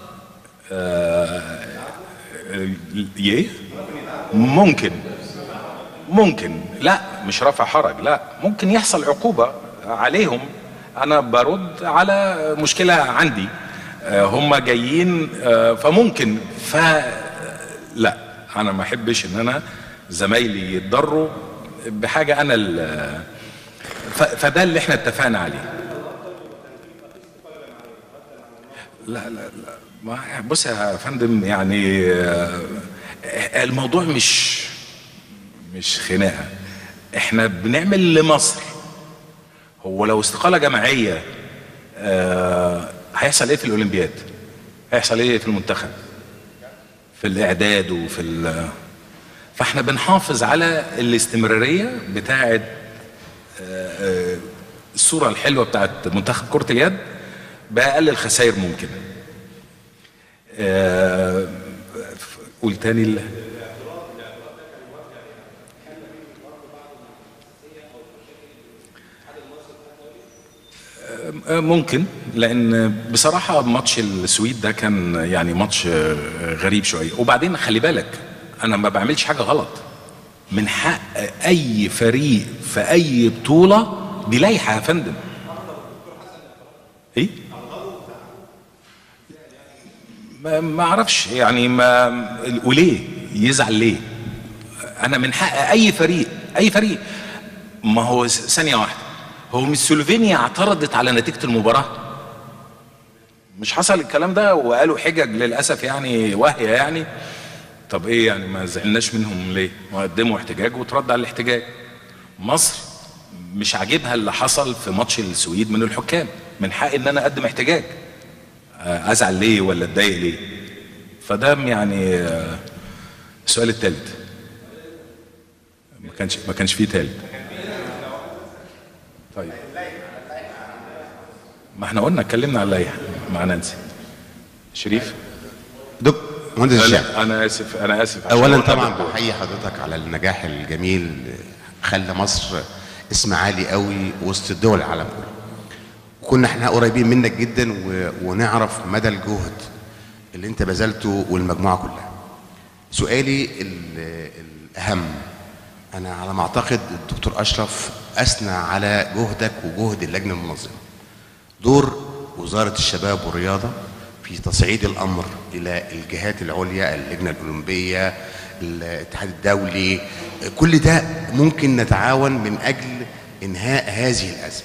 آه، ايه ممكن ممكن لا مش رفع حرج لا ممكن يحصل عقوبة عليهم انا برد على مشكلة عندي آه، هم جايين آه، فممكن ف لا انا ما احبش ان انا زمايلي يتضروا بحاجة انا ال- ف- فده اللي احنا اتفقنا عليه لا لا لا ما بص يا فندم يعني آه، الموضوع مش مش خناقه احنا بنعمل لمصر هو لو استقاله جماعيه آه، هيحصل ايه في الاولمبياد هيحصل ايه في المنتخب في الاعداد وفي ال فاحنا بنحافظ على الاستمراريه بتاعه آه، آه، الصوره الحلوه بتاعت منتخب كره اليد باقل الخسائر ممكنه آه، قول تاني ال- آه، ممكن لان بصراحه ماتش السويد ده كان يعني ماتش آه، غريب شويه وبعدين خلي بالك انا ما بعملش حاجه غلط من حق اي فريق في اي بطوله دي لائحه يا فندم ايه ما ما اعرفش يعني ما وليه يزعل ليه انا من حق اي فريق اي فريق ما هو س- ثانيه واحده هو مش سلوفينيا اعترضت على نتيجه المباراه مش حصل الكلام ده وقالوا حجج للاسف يعني واهيه يعني طب ايه يعني ما زعلناش منهم ليه؟ ما قدموا احتجاج وترد على الاحتجاج. مصر مش عاجبها اللي حصل في ماتش السويد من الحكام، من حقي ان انا اقدم احتجاج. آه، ازعل ليه ولا اتضايق ليه؟ فده يعني آه، السؤال الثالث. ما كانش ما كانش فيه ثالث. طيب. ما احنا قلنا اتكلمنا على اللائحه مع نانسي. شريف؟ دك مهندس لا, الشام لا انا اسف انا اسف عشان اولا قلنا طبعا بالدور. بحيي حضرتك على النجاح الجميل خلى مصر اسم عالي قوي وسط الدول العالم كله كنا احنا قريبين منك جدا و... ونعرف مدى الجهد اللي انت بذلته والمجموعه كلها سؤالي ال... الاهم انا على ما اعتقد الدكتور اشرف اثنى على جهدك وجهد اللجنه المنظمه دور وزاره الشباب والرياضه في تصعيد الامر الى الجهات العليا اللجنه الاولمبيه الاتحاد الدولي كل ده ممكن نتعاون من اجل انهاء هذه الازمه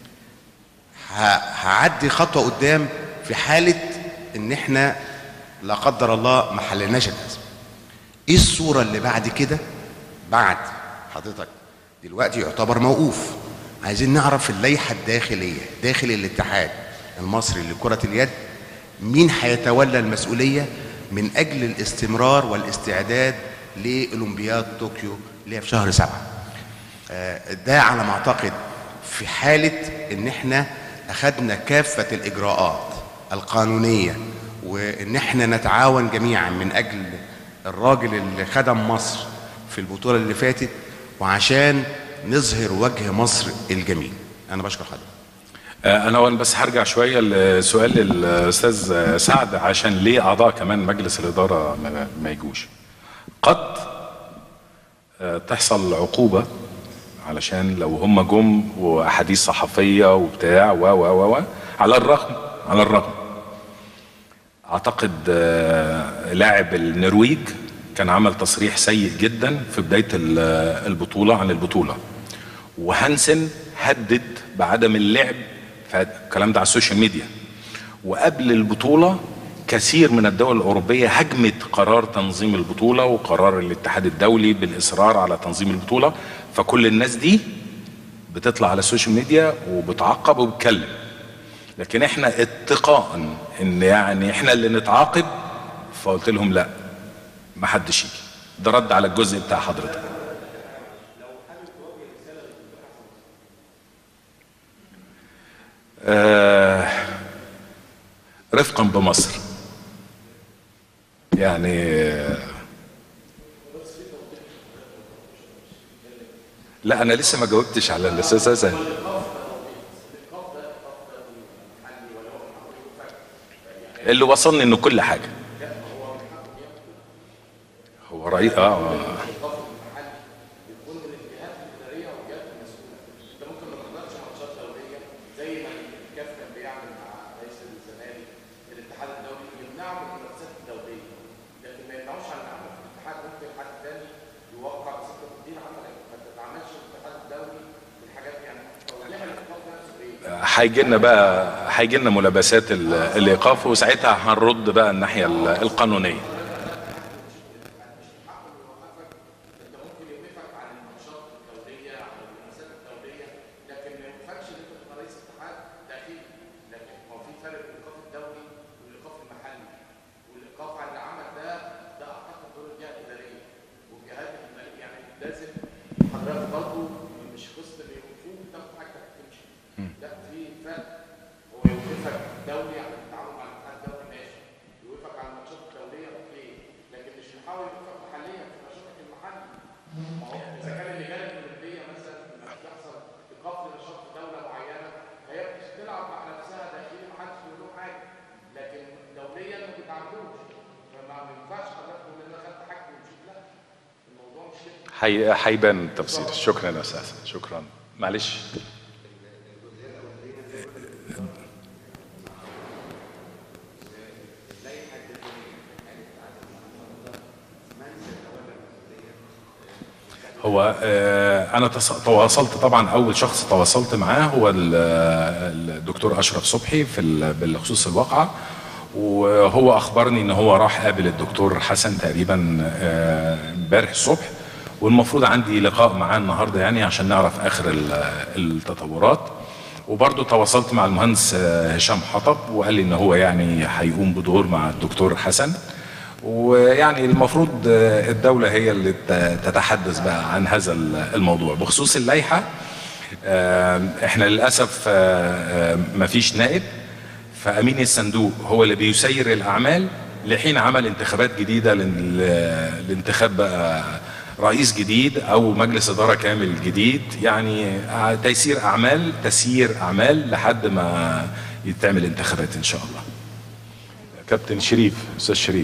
ه- هعدي خطوه قدام في حاله ان احنا لا قدر الله ما حللناش الازمه ايه الصوره اللي بعد كده بعد حضرتك دلوقتي يعتبر موقوف عايزين نعرف اللائحه الداخليه داخل الاتحاد المصري لكره اليد مين هيتولى المسؤوليه من اجل الاستمرار والاستعداد لاولمبياد طوكيو اللي هي في شهر سبعه آه، ده على ما اعتقد في حاله ان احنا اخذنا كافه الاجراءات القانونيه وان احنا نتعاون جميعا من اجل الراجل اللي خدم مصر في البطوله اللي فاتت وعشان نظهر وجه مصر الجميل انا بشكر حضرتك آه، انا أولاً بس هرجع شويه لسؤال الاستاذ آه، سعد عشان ليه اعضاء كمان مجلس الاداره ما- ما يجوش قد آه، تحصل عقوبه علشان لو هم جم واحاديث صحفيه وبتاع و و و و على الرغم على الرغم اعتقد آه، لاعب النرويج كان عمل تصريح سيء جدا في بدايه ال- البطوله عن البطوله وهانسن هدد بعدم اللعب فالكلام ده على السوشيال ميديا وقبل البطوله كثير من الدول الاوروبيه هجمت قرار تنظيم البطوله وقرار الاتحاد الدولي بالاصرار على تنظيم البطوله فكل الناس دي بتطلع على السوشيال ميديا وبتعقب وبتكلم لكن احنا اتقاء ان يعني احنا اللي نتعاقب فقلت لهم لا ما حدش يجي ده رد على الجزء بتاع حضرتك آه رفقا بمصر يعني آه، لا انا لسه ما جاوبتش على الاستاذ حسن اللي وصلني انه كل حاجه هو رأي اه هيجي لنا بقى هيجي لنا ملابسات ال- الايقاف وساعتها هنرد بقى الناحيه ال- القانونيه حضرتك برضه مش قصه بيوقفوك تاخد حاجتك تمشي لا في فرق هو يوقفك دولي على التعامل مع الاتحاد الدولي ماشي يوقفك على الماتشات الدوليه اوكي لكن مش بيحاول يوقفك محليا في نشاطك المحلي ما هو اذا كان اللجان الاولمبيه مثلا لما بيحصل ايقاف لنشاط في دوله معينه هي بتلعب مع نفسها داخليا ما حدش بيقول لهم حاجه لكن دوليا ما بيتعاملوش فما ما ينفعش حضرتك تقول ان انا خدت حاجتي ومشيت لا الموضوع مش كده هي- هيبان التفصيل شكرا يا استاذ شكرا معلش هو آه، انا تص- تواصلت طبعا اول شخص تواصلت معاه هو ال- الدكتور اشرف صبحي في ال- بالخصوص الواقعه وهو اخبرني ان هو راح قابل الدكتور حسن تقريبا آه، امبارح الصبح والمفروض عندي لقاء معاه النهارده يعني عشان نعرف اخر ال- التطورات وبرضه تواصلت مع المهندس آه، هشام حطب وقال لي ان هو يعني هيقوم بدور مع الدكتور حسن ويعني المفروض آه، الدولة هي اللي ت- تتحدث بقى عن هذا ال- الموضوع بخصوص اللائحة آه، احنا للأسف آه، آه، مفيش نائب فأمين الصندوق هو اللي بيسير الأعمال لحين عمل انتخابات جديدة لل- لانتخاب بقى رئيس جديد أو مجلس إدارة كامل جديد يعني آه، تيسير أعمال تسيير أعمال لحد ما يتعمل انتخابات إن شاء الله كابتن شريف أستاذ شريف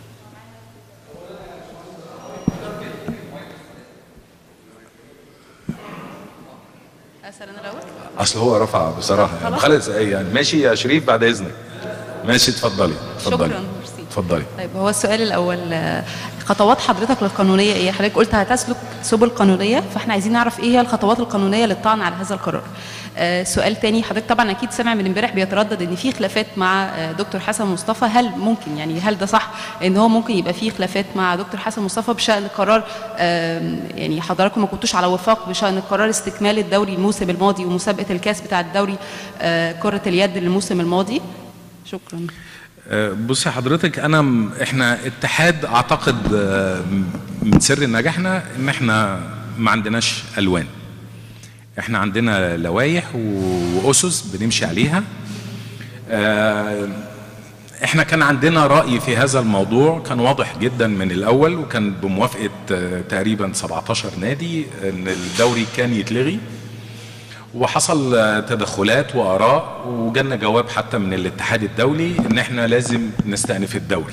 اسال انا الاول اصل هو رفع بصراحه يعني خلاص. خلاص ايه يعني ماشي يا شريف بعد اذنك ماشي اتفضلي اتفضلي شكرا ميرسي اتفضلي طيب هو السؤال الاول آه، خطوات حضرتك للقانونيه ايه حضرتك قلت هتسلك سبل قانونيه فاحنا عايزين نعرف ايه هي الخطوات القانونيه للطعن على هذا القرار آه، سؤال تاني حضرتك طبعا اكيد سمع من امبارح بيتردد ان في خلافات مع آه، دكتور حسن مصطفى هل ممكن يعني هل ده صح ان هو ممكن يبقى في خلافات مع دكتور حسن مصطفى بشان قرار آم، يعني حضراتكم ما كنتوش على وفاق بشان قرار استكمال الدوري الموسم الماضي ومسابقه الكاس بتاع الدوري آه، كره اليد الموسم الماضي شكرا آه، بصي حضرتك انا م- احنا اتحاد اعتقد آه، من سر نجاحنا ان احنا ما عندناش الوان احنا عندنا لوائح و- واسس بنمشي عليها آه، احنا كان عندنا راي في هذا الموضوع كان واضح جدا من الاول وكان بموافقه آه، تقريبا 17 نادي ان الدوري كان يتلغي وحصل آه، تدخلات واراء وجالنا جواب حتى من الاتحاد الدولي ان احنا لازم نستأنف الدوري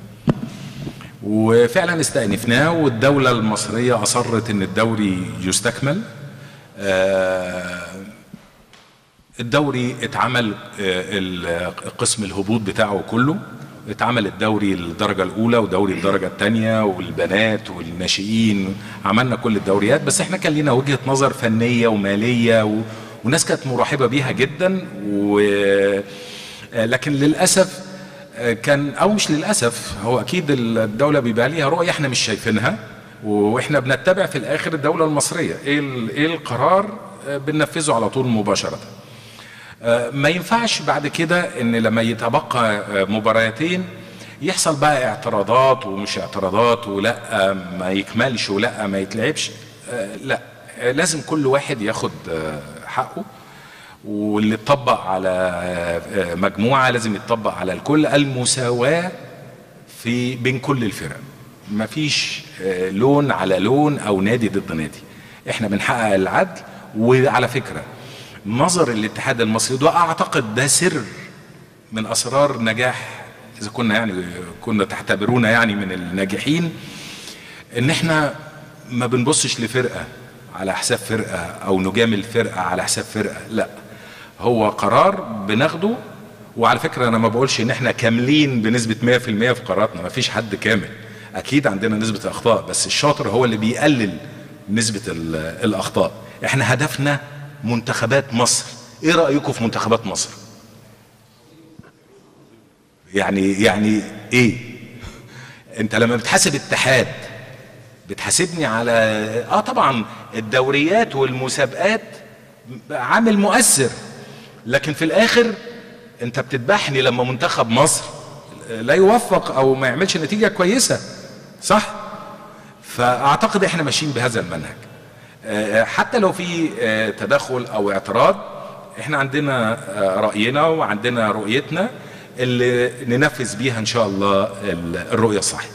وفعلا استأنفناه والدولة المصرية أصرت ان الدوري يستكمل آه، الدوري اتعمل آه، ال- قسم الهبوط بتاعه كله اتعمل الدوري الدرجة الأولى ودوري الدرجة الثانية والبنات والناشئين عملنا كل الدوريات بس احنا كان لنا وجهة نظر فنية ومالية و... وناس كانت مرحبة بيها جدا و... آه، لكن للأسف آه، كان أو مش للأسف هو أكيد الدولة بيبقى ليها رؤية احنا مش شايفينها واحنا بنتبع في الآخر الدولة المصرية ايه ال- ايه القرار آه، بننفذه على طول مباشرة آه، ما ينفعش بعد كده ان لما يتبقى آه، مباراتين يحصل بقى اعتراضات ومش اعتراضات ولا آه، ما يكملش ولا ما يتلعبش آه، لا آه، لازم كل واحد ياخد آه، حقه واللي اتطبق على آه، آه، مجموعة لازم يتطبق على الكل المساواة في بين كل الفرق مفيش آه، لون على لون او نادي ضد نادي احنا بنحقق العدل وعلى فكره نظر الاتحاد المصري ده اعتقد ده سر من اسرار نجاح اذا كنا يعني كنا تعتبرونا يعني من الناجحين ان احنا ما بنبصش لفرقه على حساب فرقه او نجامل فرقه على حساب فرقه لا هو قرار بناخده وعلى فكره انا ما بقولش ان احنا كاملين بنسبه 100% في قراراتنا ما فيش حد كامل اكيد عندنا نسبه اخطاء بس الشاطر هو اللي بيقلل نسبه ال- الاخطاء احنا هدفنا منتخبات مصر ايه رايكم في منتخبات مصر يعني يعني ايه انت لما بتحاسب اتحاد بتحاسبني على اه طبعا الدوريات والمسابقات عامل مؤثر لكن في الاخر انت بتذبحني لما منتخب مصر لا يوفق او ما يعملش نتيجه كويسه صح فاعتقد احنا ماشيين بهذا المنهج آه، حتى لو في آه، تدخل او اعتراض احنا عندنا آه، راينا وعندنا رؤيتنا اللي ننفذ بيها ان شاء الله ال- الرؤيه الصحيحه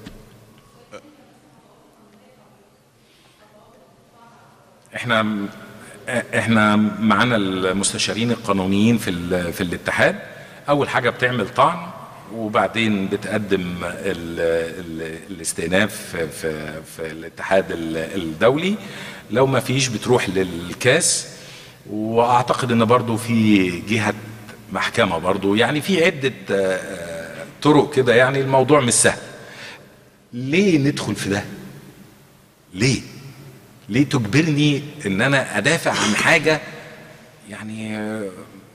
احنا احنا معانا المستشارين القانونيين في ال- في الاتحاد اول حاجه بتعمل طعن وبعدين بتقدم ال ال الاستئناف في, في, في الاتحاد ال- الدولي لو ما فيش بتروح للكاس واعتقد ان برضو في جهه محكمه برضو يعني في عده آه، طرق كده يعني الموضوع مش سهل ليه ندخل في ده ليه ليه تجبرني ان انا ادافع عن حاجه يعني آه،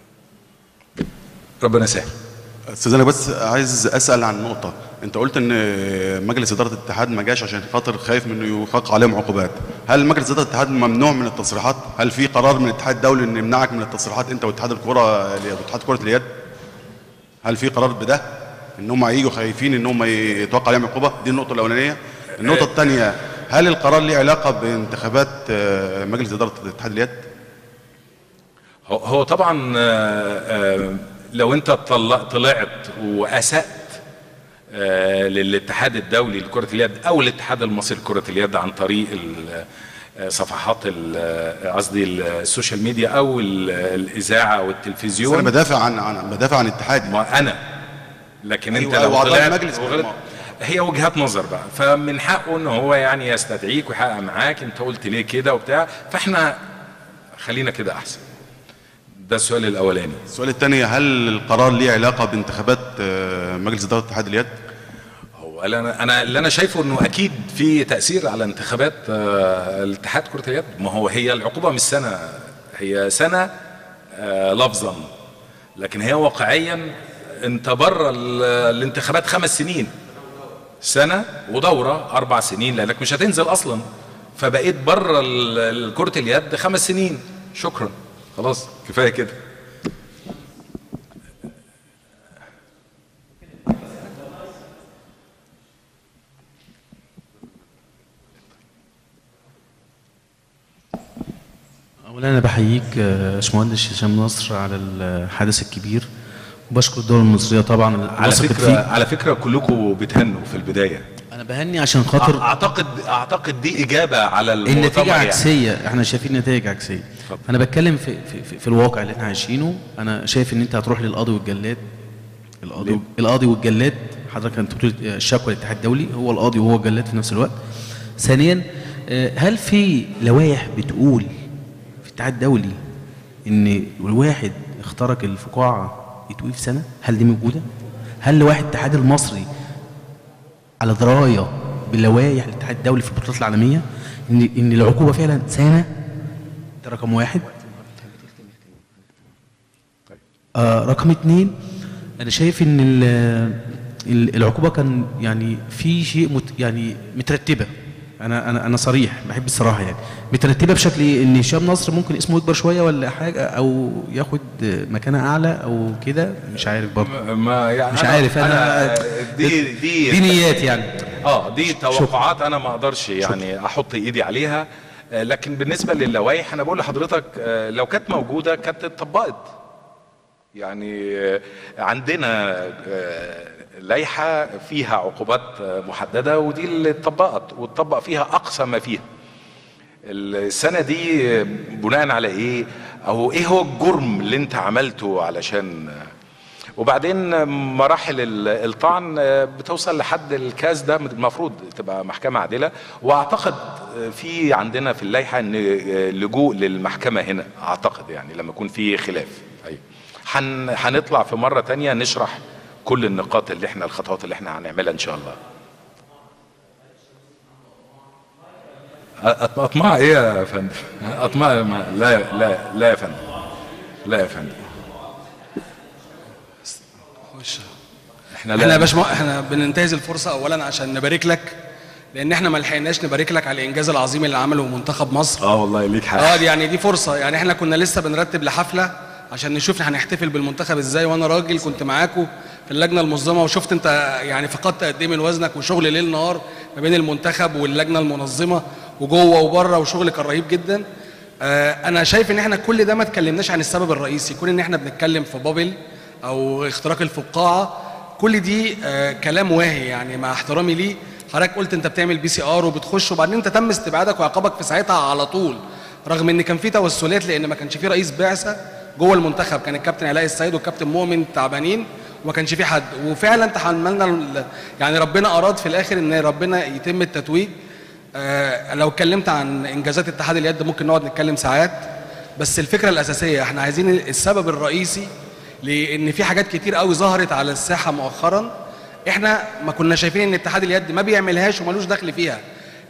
ربنا يسهل استاذ انا بس عايز اسال عن نقطه انت قلت ان مجلس اداره الاتحاد ما جاش عشان خاطر خايف من انه يحقق عليهم عقوبات هل مجلس اداره الاتحاد ممنوع من التصريحات هل في قرار من الاتحاد الدولي ان يمنعك من التصريحات انت واتحاد الكره واتحاد كره اليد هل في قرار بده ان هم هيجوا خايفين ان هم يتوقع عليهم عقوبه دي النقطه الاولانيه النقطه الثانيه هل القرار ليه علاقه بانتخابات آه، مجلس اداره اتحاد اليد هو- هو طبعا آه، آه، لو انت طل- طلعت واسأت آه، للاتحاد الدولي لكرة اليد او الاتحاد المصري لكرة اليد عن طريق ال- آه، صفحات ال- آه، قصدي السوشيال ميديا او ال- الاذاعه او بس التلفزيون انا بدافع عن عن بدافع عن اتحادي ما انا لكن انت أيوة، لو وأعضاء طلعت المجلس وغلط ما- هي وجهات نظر بقى فمن حقه ان هو يعني يستدعيك ويحقق معاك انت قلت ليه كده وبتاع فاحنا خلينا كده احسن ده السؤال الاولاني السؤال الثاني هل القرار ليه علاقه بانتخابات آه، مجلس اداره اتحاد اليد هو انا انا اللي انا شايفه انه اكيد في تاثير على انتخابات آه، الاتحاد كره اليد ما هو هي العقوبه مش سنه هي سنه آه، لفظا لكن هي واقعيا انت بره ال- الانتخابات خمس سنين سنه ودوره اربع سنين لانك مش هتنزل اصلا فبقيت بره ال- ال- كره اليد خمس سنين شكرا خلاص كفايه كده اولا انا بحييك آه، باشمهندس هشام نصر على الحدث الكبير وبشكر الدوله المصريه طبعا على وثقت فكره فيه. على فكره كلكم بتهنوا في البدايه انا بهني عشان خاطر اعتقد اعتقد دي اجابه على المؤتمر النتيجه يعني. عكسيه احنا شايفين نتائج عكسيه انا بتكلم في, في, في, في الواقع اللي احنا عايشينه انا شايف ان انت هتروح للقاضي والجلاد القاضي القاضي والجلاد حضرتك انت بتقول الشكوى للاتحاد الدولي هو القاضي وهو الجلاد في نفس الوقت ثانيا آه، هل في لوائح بتقول في الاتحاد الدولي ان الواحد اخترق الفقاعه يتوقف سنه هل دي موجوده هل لوائح الاتحاد المصري على درايه باللوائح الاتحاد الدولي في البطولات العالميه ان ان العقوبه فعلا سنه ده رقم واحد آه رقم اتنين انا شايف ان ال- ال- العقوبه كان يعني في شيء مت يعني مترتبه انا انا انا صريح بحب الصراحه يعني مترتبه بشكل ايه ان هشام نصر ممكن اسمه يكبر شويه ولا حاجه او ياخد مكانه اعلى او كده مش عارف برضه ما يعني مش عارف انا, دي دي دي نيات يعني اه دي توقعات انا ما اقدرش يعني احط ايدي عليها آه، لكن بالنسبه للوائح انا بقول لحضرتك آه، لو كانت موجوده كانت اتطبقت يعني آه، عندنا آه، لائحه فيها عقوبات آه، محدده ودي اللي اتطبقت واتطبق فيها اقصى ما فيها السنه دي بناء على ايه او ايه هو الجرم اللي انت عملته علشان وبعدين مراحل ال- الطعن بتوصل لحد الكاس ده المفروض تبقى محكمه عادله واعتقد في عندنا في اللائحه ان لجوء للمحكمه هنا اعتقد يعني لما يكون في خلاف ايوه هن- هنطلع في مره تانية نشرح كل النقاط اللي احنا الخطوات اللي احنا هنعملها ان شاء الله أط- اطماع ايه يا فندم اطماع ما- لا لا لا يا فندم لا يا فندم احنا احنا يا لا باشمهندس احنا بننتهز الفرصه اولا عشان نبارك لك لان احنا ما لحقناش نبارك لك على الانجاز العظيم اللي عمله منتخب مصر اه والله ليك حق اه دي يعني دي فرصه يعني احنا كنا لسه بنرتب لحفله عشان نشوف هنحتفل بالمنتخب ازاي وانا راجل كنت معاكم في اللجنه المنظمه وشفت انت يعني فقدت قد ايه من وزنك وشغل ليل نهار ما بين المنتخب واللجنه المنظمه وجوه وبره وشغل كان رهيب جدا آه انا شايف ان احنا كل ده ما اتكلمناش عن السبب الرئيسي كون ان احنا بنتكلم في بابل او اختراق الفقاعه كل دي آه كلام واهي يعني مع احترامي ليه حضرتك قلت انت بتعمل بي سي ار وبتخش وبعدين انت تم استبعادك وعقابك في ساعتها على طول رغم ان كان في توسلات لان ما كانش في رئيس بعثه جوه المنتخب كان الكابتن علاء السيد والكابتن مؤمن تعبانين وما كانش في حد وفعلا تحملنا ال- يعني ربنا اراد في الاخر ان ربنا يتم التتويج آه لو اتكلمت عن انجازات اتحاد اليد ممكن نقعد نتكلم ساعات بس الفكره الاساسيه احنا عايزين السبب الرئيسي لان في حاجات كتير قوي ظهرت على الساحه مؤخرا احنا ما كنا شايفين ان اتحاد اليد ما بيعملهاش ومالوش دخل فيها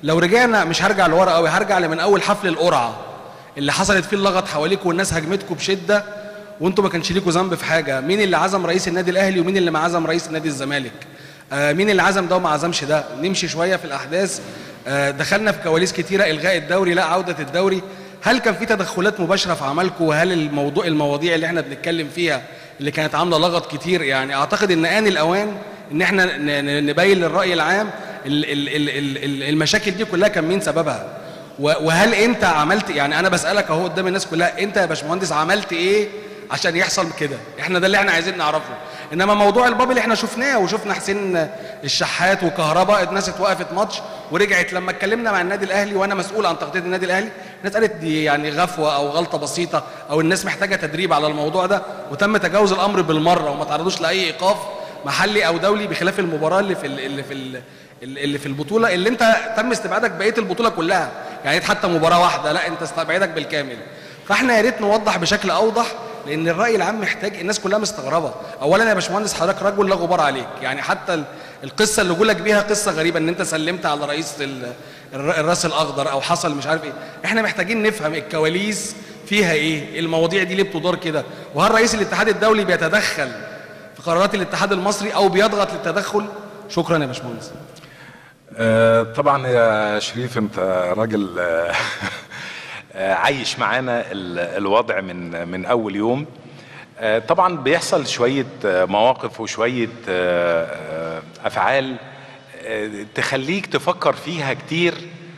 لو رجعنا مش هرجع لورا قوي هرجع لمن اول حفل القرعه اللي حصلت فيه اللغط حواليكم والناس هجمتكم بشده وانتوا ما كانش ليكوا ذنب في حاجه مين اللي عزم رئيس النادي الاهلي ومين اللي ما عزم رئيس نادي الزمالك آه مين اللي عزم ده وما عزمش ده نمشي شويه في الاحداث آه دخلنا في كواليس كتيره الغاء الدوري لا عوده الدوري هل كان في تدخلات مباشره في عملكم وهل الموضوع المواضيع اللي احنا بنتكلم فيها اللي كانت عامله لغط كتير يعني اعتقد ان ان الاوان ان احنا ن- ن- نبين للراي العام ال- ال- ال- ال- ال- المشاكل دي كلها كان مين سببها و- وهل انت عملت يعني انا بسالك اهو قدام الناس كلها انت يا باشمهندس عملت ايه عشان يحصل كده احنا ده اللي احنا عايزين نعرفه انما موضوع البابل احنا شفناه وشفنا حسين الشحات وكهرباء الناس اتوقفت ماتش ورجعت لما اتكلمنا مع النادي الاهلي وانا مسؤول عن تغطيه النادي الاهلي الناس قالت دي يعني غفوه او غلطه بسيطه او الناس محتاجه تدريب على الموضوع ده وتم تجاوز الامر بالمره وما تعرضوش لاي ايقاف محلي او دولي بخلاف المباراه اللي في ال- اللي في ال- اللي في البطوله اللي انت تم استبعادك بقيه البطوله كلها يعني حتى مباراه واحده لا انت استبعدك بالكامل فاحنا يا ريت نوضح بشكل اوضح لان الراي العام محتاج الناس كلها مستغربه اولا يا باشمهندس حضرتك رجل لا غبار عليك يعني حتى ال- القصه اللي جولك بيها قصه غريبه ان انت سلمت على رئيس ال- الر- الراس الاخضر او حصل مش عارف ايه احنا محتاجين نفهم الكواليس فيها ايه المواضيع دي ليه بتدار كده وهل رئيس الاتحاد الدولي بيتدخل في قرارات الاتحاد المصري او بيضغط للتدخل شكرا يا باشمهندس آه، طبعا يا شريف انت راجل آه، آه، عايش معانا ال- الوضع من من اول يوم آه، طبعا بيحصل شويه آه، مواقف وشويه آه، آه، افعال آه، تخليك تفكر فيها كتير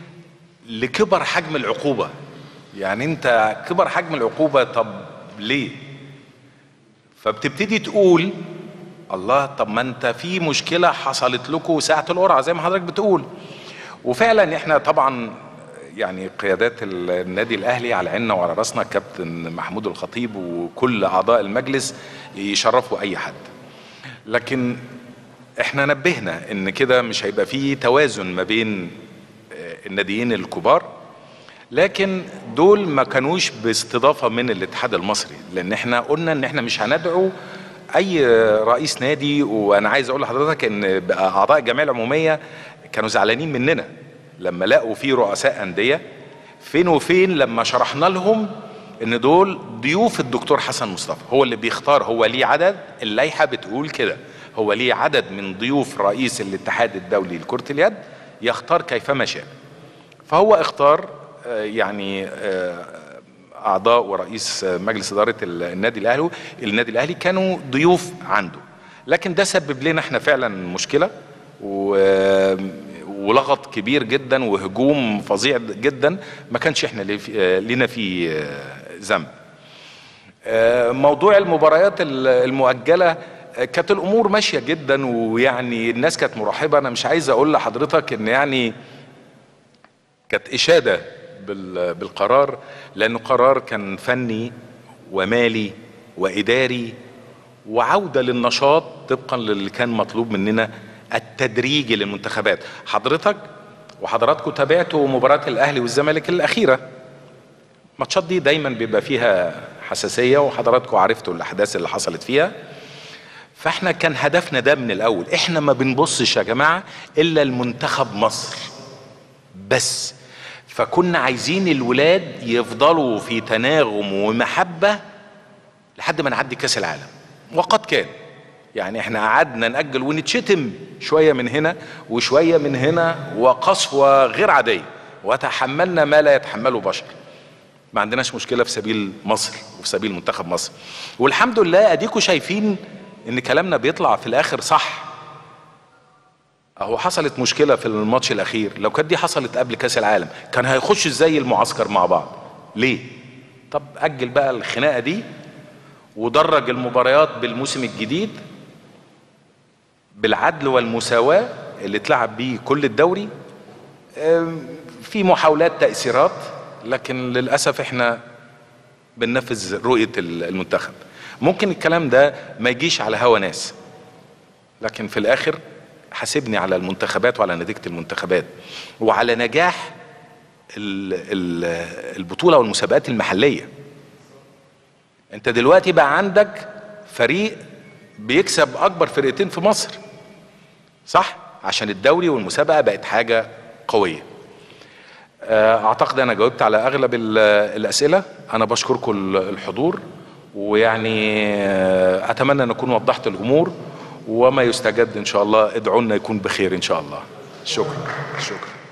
لكبر حجم العقوبه يعني انت كبر حجم العقوبه طب ليه فبتبتدي تقول الله طب ما انت في مشكله حصلت لكم ساعه القرعه زي ما حضرتك بتقول وفعلا احنا طبعا يعني قيادات النادي الاهلي على عيننا وعلى راسنا كابتن محمود الخطيب وكل اعضاء المجلس يشرفوا اي حد لكن احنا نبهنا ان كده مش هيبقى فيه توازن ما بين آه، الناديين الكبار لكن دول ما كانوش باستضافه من الاتحاد المصري لان احنا قلنا ان احنا مش هندعو اي رئيس نادي وانا عايز اقول لحضرتك ان بقى اعضاء الجمعيه العموميه كانوا زعلانين مننا لما لقوا في رؤساء انديه فين وفين لما شرحنا لهم ان دول ضيوف الدكتور حسن مصطفى هو اللي بيختار هو ليه عدد اللائحه بتقول كده هو ليه عدد من ضيوف رئيس الاتحاد الدولي لكره اليد يختار كيفما شاء فهو اختار آه، يعني آه، اعضاء ورئيس آه، مجلس اداره ال- النادي الاهلي النادي الاهلي كانوا ضيوف عنده لكن ده سبب لنا احنا فعلا مشكله و- ولغط كبير جدا وهجوم فظيع جدا ما كانش احنا ليه في- آه، لينا فيه آه، ذنب آه، موضوع المباريات ال- المؤجله آه، كانت الامور ماشيه جدا ويعني الناس كانت مرحبه انا مش عايز اقول لحضرتك ان يعني كانت إشادة بال- بالقرار لأنه قرار كان فني ومالي وإداري وعودة للنشاط طبقا للي كان مطلوب مننا التدريجي للمنتخبات حضرتك وحضراتكم تابعتوا مباراة الأهلي والزمالك الأخيرة الماتشات دي دايما بيبقى فيها حساسية وحضراتكم عرفتوا الأحداث اللي حصلت فيها فاحنا كان هدفنا ده من الأول احنا ما بنبصش يا جماعة إلا المنتخب مصر بس فكنا عايزين الولاد يفضلوا في تناغم ومحبة لحد ما نعدي كاس العالم وقد كان يعني احنا قعدنا نأجل ونتشتم شوية من هنا وشوية من هنا وقسوة غير عادية وتحملنا ما لا يتحمله بشر ما عندناش مشكلة في سبيل مصر وفي سبيل منتخب مصر والحمد لله اديكوا شايفين ان كلامنا بيطلع في الاخر صح اهو حصلت مشكلة في الماتش الأخير لو كانت دي حصلت قبل كأس العالم كان هيخش ازاي المعسكر مع بعض ليه طب أجل بقى الخناقة دي ودرج المباريات بالموسم الجديد بالعدل والمساواة اللي اتلعب بيه كل الدوري أم، في محاولات تأثيرات لكن للأسف احنا بننفذ رؤية المنتخب ممكن الكلام ده ما يجيش على هوا ناس لكن في الاخر حاسبني على المنتخبات وعلى نتيجه المنتخبات وعلى نجاح ال- ال- البطوله والمسابقات المحليه انت دلوقتي بقى عندك فريق بيكسب اكبر فرقتين في مصر صح عشان الدوري والمسابقه بقت حاجه قويه آه، اعتقد انا جاوبت على اغلب ال- الاسئله انا بشكركم ال- الحضور ويعني آه، اتمنى ان اكون وضحت الامور وما يستجد ان شاء الله ادعوا لنا يكون بخير ان شاء الله شكرا شكرا